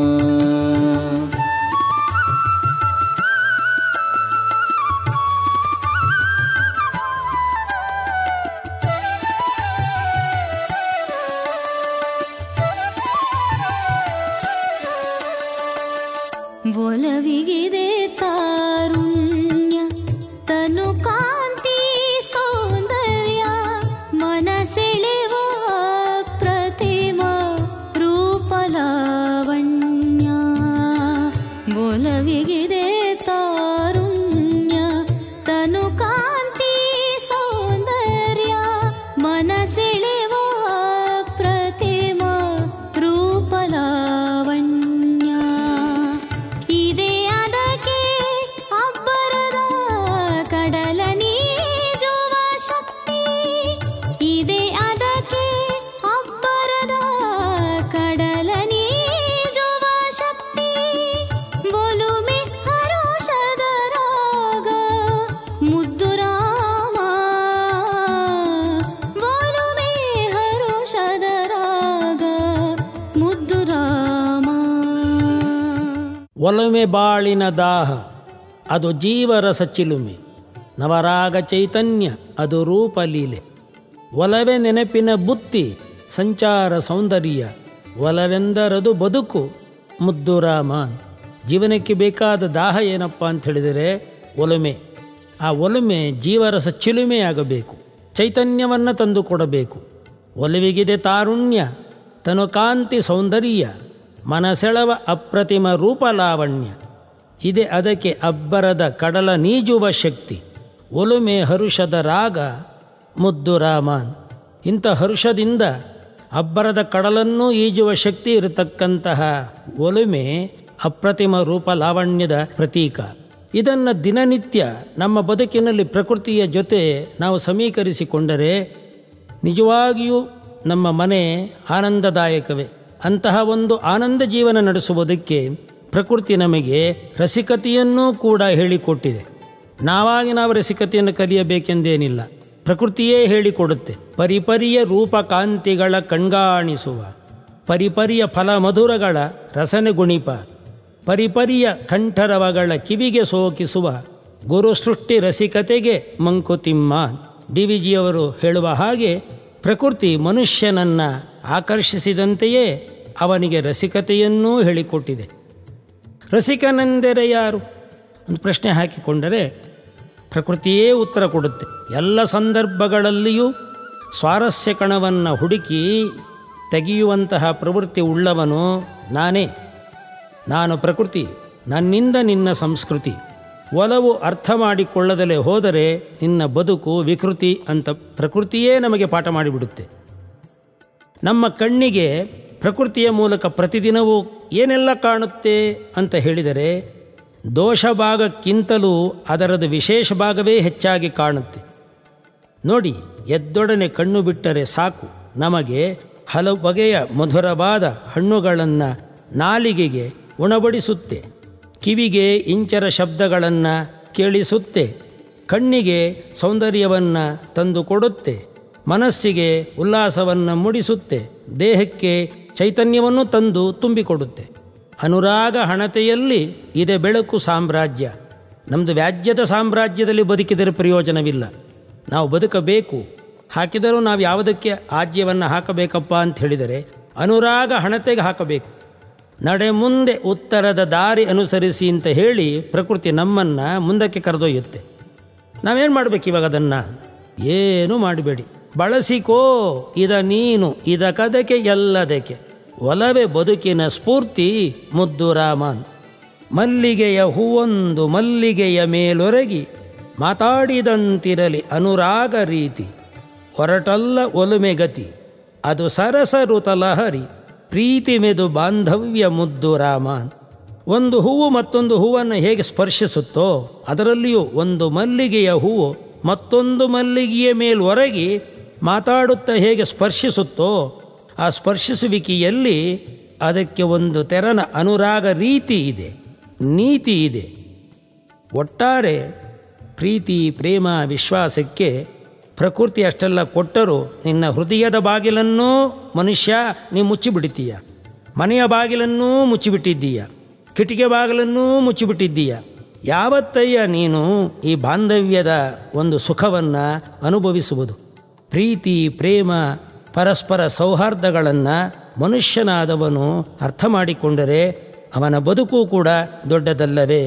ಒಲವಿಗಿದೆ ತಾರುಣ್ಯ ತನು ಕಾಂತಿ ಸೌಂದರ್ಯ ಮನಸೆಳೆವ ಪ್ರತಿಮ ರೂಪಲಾವಣ್ಯ ಒಲವಿಗಿದೆ ತಾರುಣ್ಯ ತನು ಕಾಂತಿ ಸೌಂದರ್ಯ ಮನಸೆಳೆವ ಪ್ರತಿಮ ರೂಪಲಾವಣ್ಯ ಇದೆ ಅದಕ್ಕೆ ಅಬ್ಬರದ ಕಡಲ ನೀಜುವ ಶಕ್ತಿ ಇದೆ ಅದಕ್ಕೆ ಅಬ್ಬರದ ಕಡಲ ನೀಜುವ ಶಕ್ತಿ ಒಲುಮೆ ಹರುಷದ ರಾಗ ಮುದ್ದು ರಾಮ ಒಲುಮೆ ಹರುಷದ ರಾಗ ಮುದ್ದು ರಾಮ ಒಲಮೆ ಬಾಳಿನ ದಾಹ ಅದು ಜೀವರಸ ಚಿಲುಮೆ ನವರಾಗ ಚೈತನ್ಯ ಅದು ರೂಪಲೀಲೆ ಒಲವೆ ನೆನಪಿನ ಬುತ್ತಿ ಸಂಚಾರ ಸೌಂದರ್ಯ ಒಲವೆಂದರದು ಬದುಕು ಮುದ್ದು ರಾಮ ಜೀವನಕ್ಕೆ ಬೇಕಾದ ದಾಹ ಏನಪ್ಪ ಅಂತ ಹೇಳಿದರೆ ಒಲುಮೆ ಆ ಒಲುಮೆ ಜೀವರಸ ಚಿಲುಮೆಯಾಗಬೇಕು ಚೈತನ್ಯವನ್ನು ತಂದು ಕೊಡಬೇಕು ಒಲವಿಗಿದೆ ತಾರುಣ್ಯ ತನು ಕಾಂತಿ ಸೌಂದರ್ಯ ಮನಸೆಳವ ಅಪ್ರತಿಮ ರೂಪಲಾವಣ್ಯ ಇದೆ ಅದಕ್ಕೆ ಅಬ್ಬರದ ಕಡಲ ನೀಜುವ ಶಕ್ತಿ ಒಲುಮೆ ಹರುಷದ ರಾಗ ಮುದ್ದು ರಾಮನ್ ಇಂಥ ಹರುಷದಿಂದ ಅಬ್ಬರದ ಕಡಲನ್ನೂ ಈಜುವ ಶಕ್ತಿ ಇರತಕ್ಕಂತಹ ಒಲುಮೆ ಅಪ್ರತಿಮ ರೂಪ ಲಾವಣ್ಯದ ಪ್ರತೀಕ ಇದನ್ನು ದಿನನಿತ್ಯ ನಮ್ಮ ಬದುಕಿನಲ್ಲಿ ಪ್ರಕೃತಿಯ ಜೊತೆ ನಾವು ಸಮೀಕರಿಸಿಕೊಂಡರೆ ನಿಜವಾಗಿಯೂ ನಮ್ಮ ಮನೆ ಆನಂದದಾಯಕವೇ ಅಂತಹ ಒಂದು ಆನಂದ ಜೀವನ ನಡೆಸುವುದಕ್ಕೆ ಪ್ರಕೃತಿ ನಮಗೆ ರಸಿಕತೆಯನ್ನೂ ಕೂಡ ಹೇಳಿಕೊಟ್ಟಿದೆ ನಾವಾಗಿ ನಾವು ರಸಿಕತೆಯನ್ನು ಕಲಿಯಬೇಕೆಂದೇನಿಲ್ಲ ಪ್ರಕೃತಿಯೇ ಹೇಳಿಕೊಡುತ್ತೆ ಪರಿಪರಿಯ ರೂಪಕಾಂತಿಗಳ ಕಣ್ಗಾಣಿಸುವ ಪರಿಪರಿಯ ಫಲ ಮಧುರಗಳ ರಸನೆ ಗುಣಿಪ ಪರಿಪರಿಯ ಕಂಠರವಗಳ ಕಿವಿಗೆ ಸೋಕಿಸುವ ಗುರು ಸೃಷ್ಟಿ ರಸಿಕತೆಗೆ ಮಂಕುತಿಮ್ಮ ಡಿ ವಿ ಜಿಯವರು ಹೇಳುವ ಹಾಗೆ ಪ್ರಕೃತಿ ಮನುಷ್ಯನನ್ನು ಆಕರ್ಷಿಸಿದಂತೆಯೇ ಅವನಿಗೆ ರಸಿಕತೆಯನ್ನೂ ಹೇಳಿಕೊಟ್ಟಿದೆ ರಸಿಕನೆಂದರೆ ಯಾರು ಒಂದು ಪ್ರಶ್ನೆ ಹಾಕಿಕೊಂಡರೆ ಪ್ರಕೃತಿಯೇ ಉತ್ತರ ಕೊಡುತ್ತೆ ಎಲ್ಲ ಸಂದರ್ಭಗಳಲ್ಲಿಯೂ ಸ್ವಾರಸ್ಯ ಕಣವನ್ನು ಹುಡುಕಿ ತೆಗೆಯುವಂತಹ ಪ್ರವೃತ್ತಿ ಉಳ್ಳವನು ನಾನೇ ನಾನು ಪ್ರಕೃತಿ ನನ್ನಿಂದ ನಿನ್ನ ಸಂಸ್ಕೃತಿ ಒಲವು ಅರ್ಥ ಮಾಡಿಕೊಳ್ಳದಲೇ ಹೋದರೆ ನಿನ್ನ ಬದುಕು ವಿಕೃತಿ ಅಂತ ಪ್ರಕೃತಿಯೇ ನಮಗೆ ಪಾಠ ಮಾಡಿಬಿಡುತ್ತೆ ನಮ್ಮ ಕಣ್ಣಿಗೆ ಪ್ರಕೃತಿಯ ಮೂಲಕ ಪ್ರತಿದಿನವೂ ಏನೆಲ್ಲ ಕಾಣುತ್ತೆ ಅಂತ ಹೇಳಿದರೆ ದೋಷ ಭಾಗಕ್ಕಿಂತಲೂ ಅದರದು ವಿಶೇಷ ಭಾಗವೇ ಹೆಚ್ಚಾಗಿ ಕಾಣುತ್ತೆ ನೋಡಿ ಎದ್ದೊಡನೆ ಕಣ್ಣು ಬಿಟ್ಟರೆ ಸಾಕು ನಮಗೆ ಹಲವು ಬಗೆಯ ಮಧುರವಾದ ಹಣ್ಣುಗಳನ್ನು ನಾಲಿಗೆಗೆ ಉಣಬಡಿಸುತ್ತೆ ಕಿವಿಗೆ ಇಂಚರ ಶಬ್ದಗಳನ್ನು ಕೇಳಿಸುತ್ತೆ ಕಣ್ಣಿಗೆ ಸೌಂದರ್ಯವನ್ನು ತಂದು ಕೊಡುತ್ತೆ ಮನಸ್ಸಿಗೆ ಉಲ್ಲಾಸವನ್ನು ಮೂಡಿಸುತ್ತೆ ದೇಹಕ್ಕೆ ಚೈತನ್ಯವನ್ನು ತಂದು ತುಂಬಿಕೊಡುತ್ತೆ ಅನುರಾಗ ಹಣತೆಯಲ್ಲಿ ಇದೆ ಬೆಳಕು ಸಾಮ್ರಾಜ್ಯ ನಮ್ಮದು ವ್ಯಾಜ್ಯದ ಸಾಮ್ರಾಜ್ಯದಲ್ಲಿ ಬದುಕಿದರೆ ಪ್ರಯೋಜನವಿಲ್ಲ ನಾವು ಬದುಕಬೇಕು ಹಾಕಿದರೂ ನಾವು ಯಾವುದಕ್ಕೆ ಆಜ್ಯವನ್ನು ಹಾಕಬೇಕಪ್ಪ ಅಂತ ಹೇಳಿದರೆ ಅನುರಾಗ ಹಣತೆಗೆ ಹಾಕಬೇಕು ನಡೆ ಮುಂದೆ ಉತ್ತರದ ದಾರಿ ಅನುಸರಿಸಿ ಅಂತ ಹೇಳಿ ಪ್ರಕೃತಿ ನಮ್ಮನ್ನು ಮುಂದಕ್ಕೆ ಕರೆದೊಯ್ಯುತ್ತೆ ನಾವೇನು ಮಾಡಬೇಕು ಇವಾಗ ಅದನ್ನು ಏನು ಮಾಡಬೇಡಿ ಬಳಸಿಕೋ ಇದ ನೀನು ಇದ ಕದಕ್ಕೆ ಎಲ್ಲದಕ್ಕೆ ಒಲವೇ ಬದುಕಿನ ಸ್ಫೂರ್ತಿ ಮುದ್ದು ರಾಮನ್ ಮಲ್ಲಿಗೆಯ ಹೂವೊಂದು ಮಲ್ಲಿಗೆಯ ಮೇಲೊರಗಿ ಮಾತಾಡಿದಂತಿರಲಿ ಅನುರಾಗ ರೀತಿ ಹೊರಟಲ್ಲ ಒಲುಮೆ ಗತಿ ಅದು ಸರಸರುತ ಲಹರಿ ಪ್ರೀತಿ ಮೆದು ಬಾಂಧವ್ಯ ಮುದ್ದು ರಾಮನ್ ಒಂದು ಹೂವು ಮತ್ತೊಂದು ಹೂವನ್ನು ಹೇಗೆ ಸ್ಪರ್ಶಿಸುತ್ತೋ ಅದರಲ್ಲಿಯೂ ಒಂದು ಮಲ್ಲಿಗೆಯ ಹೂವು ಮತ್ತೊಂದು ಮಲ್ಲಿಗೆಯ ಮೇಲ್ವರಗಿ ಮಾತಾಡುತ್ತಾ ಹೇಗೆ ಸ್ಪರ್ಶಿಸುತ್ತೋ ಆ ಸ್ಪರ್ಶಿಸುವಿಕೆಯಲ್ಲಿ ಅದಕ್ಕೆ ಒಂದು ತೆರನ ಅನುರಾಗ ರೀತಿ ಇದೆ ನೀತಿ ಇದೆ ಒಟ್ಟಾರೆ ಪ್ರೀತಿ ಪ್ರೇಮ ವಿಶ್ವಾಸಕ್ಕೆ ಪ್ರಕೃತಿ ಅಷ್ಟೆಲ್ಲ ಕೊಟ್ಟರೂ ನಿನ್ನ ಹೃದಯದ ಬಾಗಿಲನ್ನೂ ಮನುಷ್ಯ ನೀವು ಮುಚ್ಚಿಬಿಡ್ತೀಯ ಮನೆಯ ಬಾಗಿಲನ್ನೂ ಮುಚ್ಚಿಬಿಟ್ಟಿದ್ದೀಯ ಕಿಟಿಕೆ ಬಾಗಿಲನ್ನೂ ಮುಚ್ಚಿಬಿಟ್ಟಿದ್ದೀಯ ಯಾವತ್ತಯ್ಯ ನೀನು ಈ ಬಾಂಧವ್ಯದ ಒಂದು ಸುಖವನ್ನು ಅನುಭವಿಸುವುದು ಪ್ರೀತಿ ಪ್ರೇಮ ಪರಸ್ಪರ ಸೌಹಾರ್ದಗಳನ್ನು ಮನುಷ್ಯನಾದವನು ಅರ್ಥ ಮಾಡಿಕೊಂಡರೆ ಅವನ ಬದುಕು ಕೂಡ ದೊಡ್ಡದಲ್ಲವೇ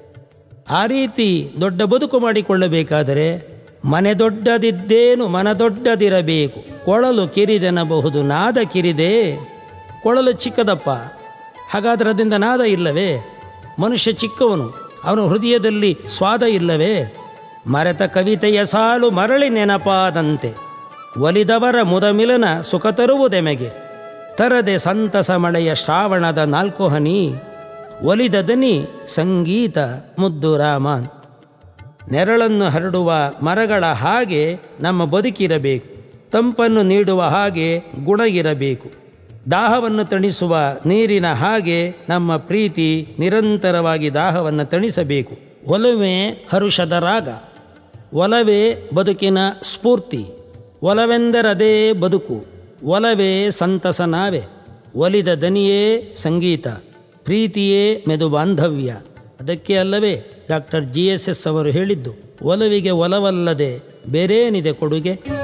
ಆ ರೀತಿ ದೊಡ್ಡ ಬದುಕು ಮಾಡಿಕೊಳ್ಳಬೇಕಾದರೆ ಮನೆ ದೊಡ್ಡದಿದ್ದೇನು ಮನ ದೊಡ್ಡದಿರಬೇಕು ಕೊಳಲು ಕಿರಿದೆನಬಹುದು ನಾದ ಕಿರಿದೆ ಕೊಳಲು ಚಿಕ್ಕದಪ್ಪ ಹಾಗಾದರೆ ಅದರಿಂದ ನಾದ ಇಲ್ಲವೇ ಮನುಷ್ಯ ಚಿಕ್ಕವನು ಅವನ ಹೃದಯದಲ್ಲಿ ಸ್ವಾದ ಇಲ್ಲವೇ ಮರೆತ ಕವಿತೆಯ ಸಾಲು ಮರಳಿ ನೆನಪಾದಂತೆ ಒಲಿದವರ ಮುದಮಿಲನ ಸುಖ ತರುವುದೆಮೆಗೆ ತರದೆ ಸಂತಸ ಮಳೆಯ ಶ್ರಾವಣದ ನಾಲ್ಕು ಹನಿ ಒಲಿದ ದನಿ ಸಂಗೀತ ಮುದ್ದು ರಾಮನ್ ನೆರಳನ್ನು ಹರಡುವ ಮರಗಳ ಹಾಗೆ ನಮ್ಮ ಬದುಕಿರಬೇಕು ತಂಪನ್ನು ನೀಡುವ ಹಾಗೆ ಗುಣ ಇರಬೇಕು ದಾಹವನ್ನು ತಣಿಸುವ ನೀರಿನ ಹಾಗೆ ನಮ್ಮ ಪ್ರೀತಿ ನಿರಂತರವಾಗಿ ದಾಹವನ್ನು ತಣಿಸಬೇಕು ಒಲವೇ ಹರುಷದ ರಾಗ ಒಲವೇ ಬದುಕಿನ ಸ್ಫೂರ್ತಿ ಒಲವೆಂದರದೇ ಬದುಕು ಒಲವೇ ಸಂತಸ ನಾವೆ ಒಲಿದ ದನಿಯೇ ಸಂಗೀತ ಪ್ರೀತಿಯೇ ಮೆದು ಬಾಂಧವ್ಯ ಅದಕ್ಕೆ ಅಲ್ಲವೇ ಡಾಕ್ಟರ್ ಜಿ ಎಸ್ ಎಸ್ ಅವರು ಹೇಳಿದ್ದು ಒಲವಿಗೆ ಒಲವಲ್ಲದೆ ಬೇರೇನಿದೆ ಕೊಡುಗೆ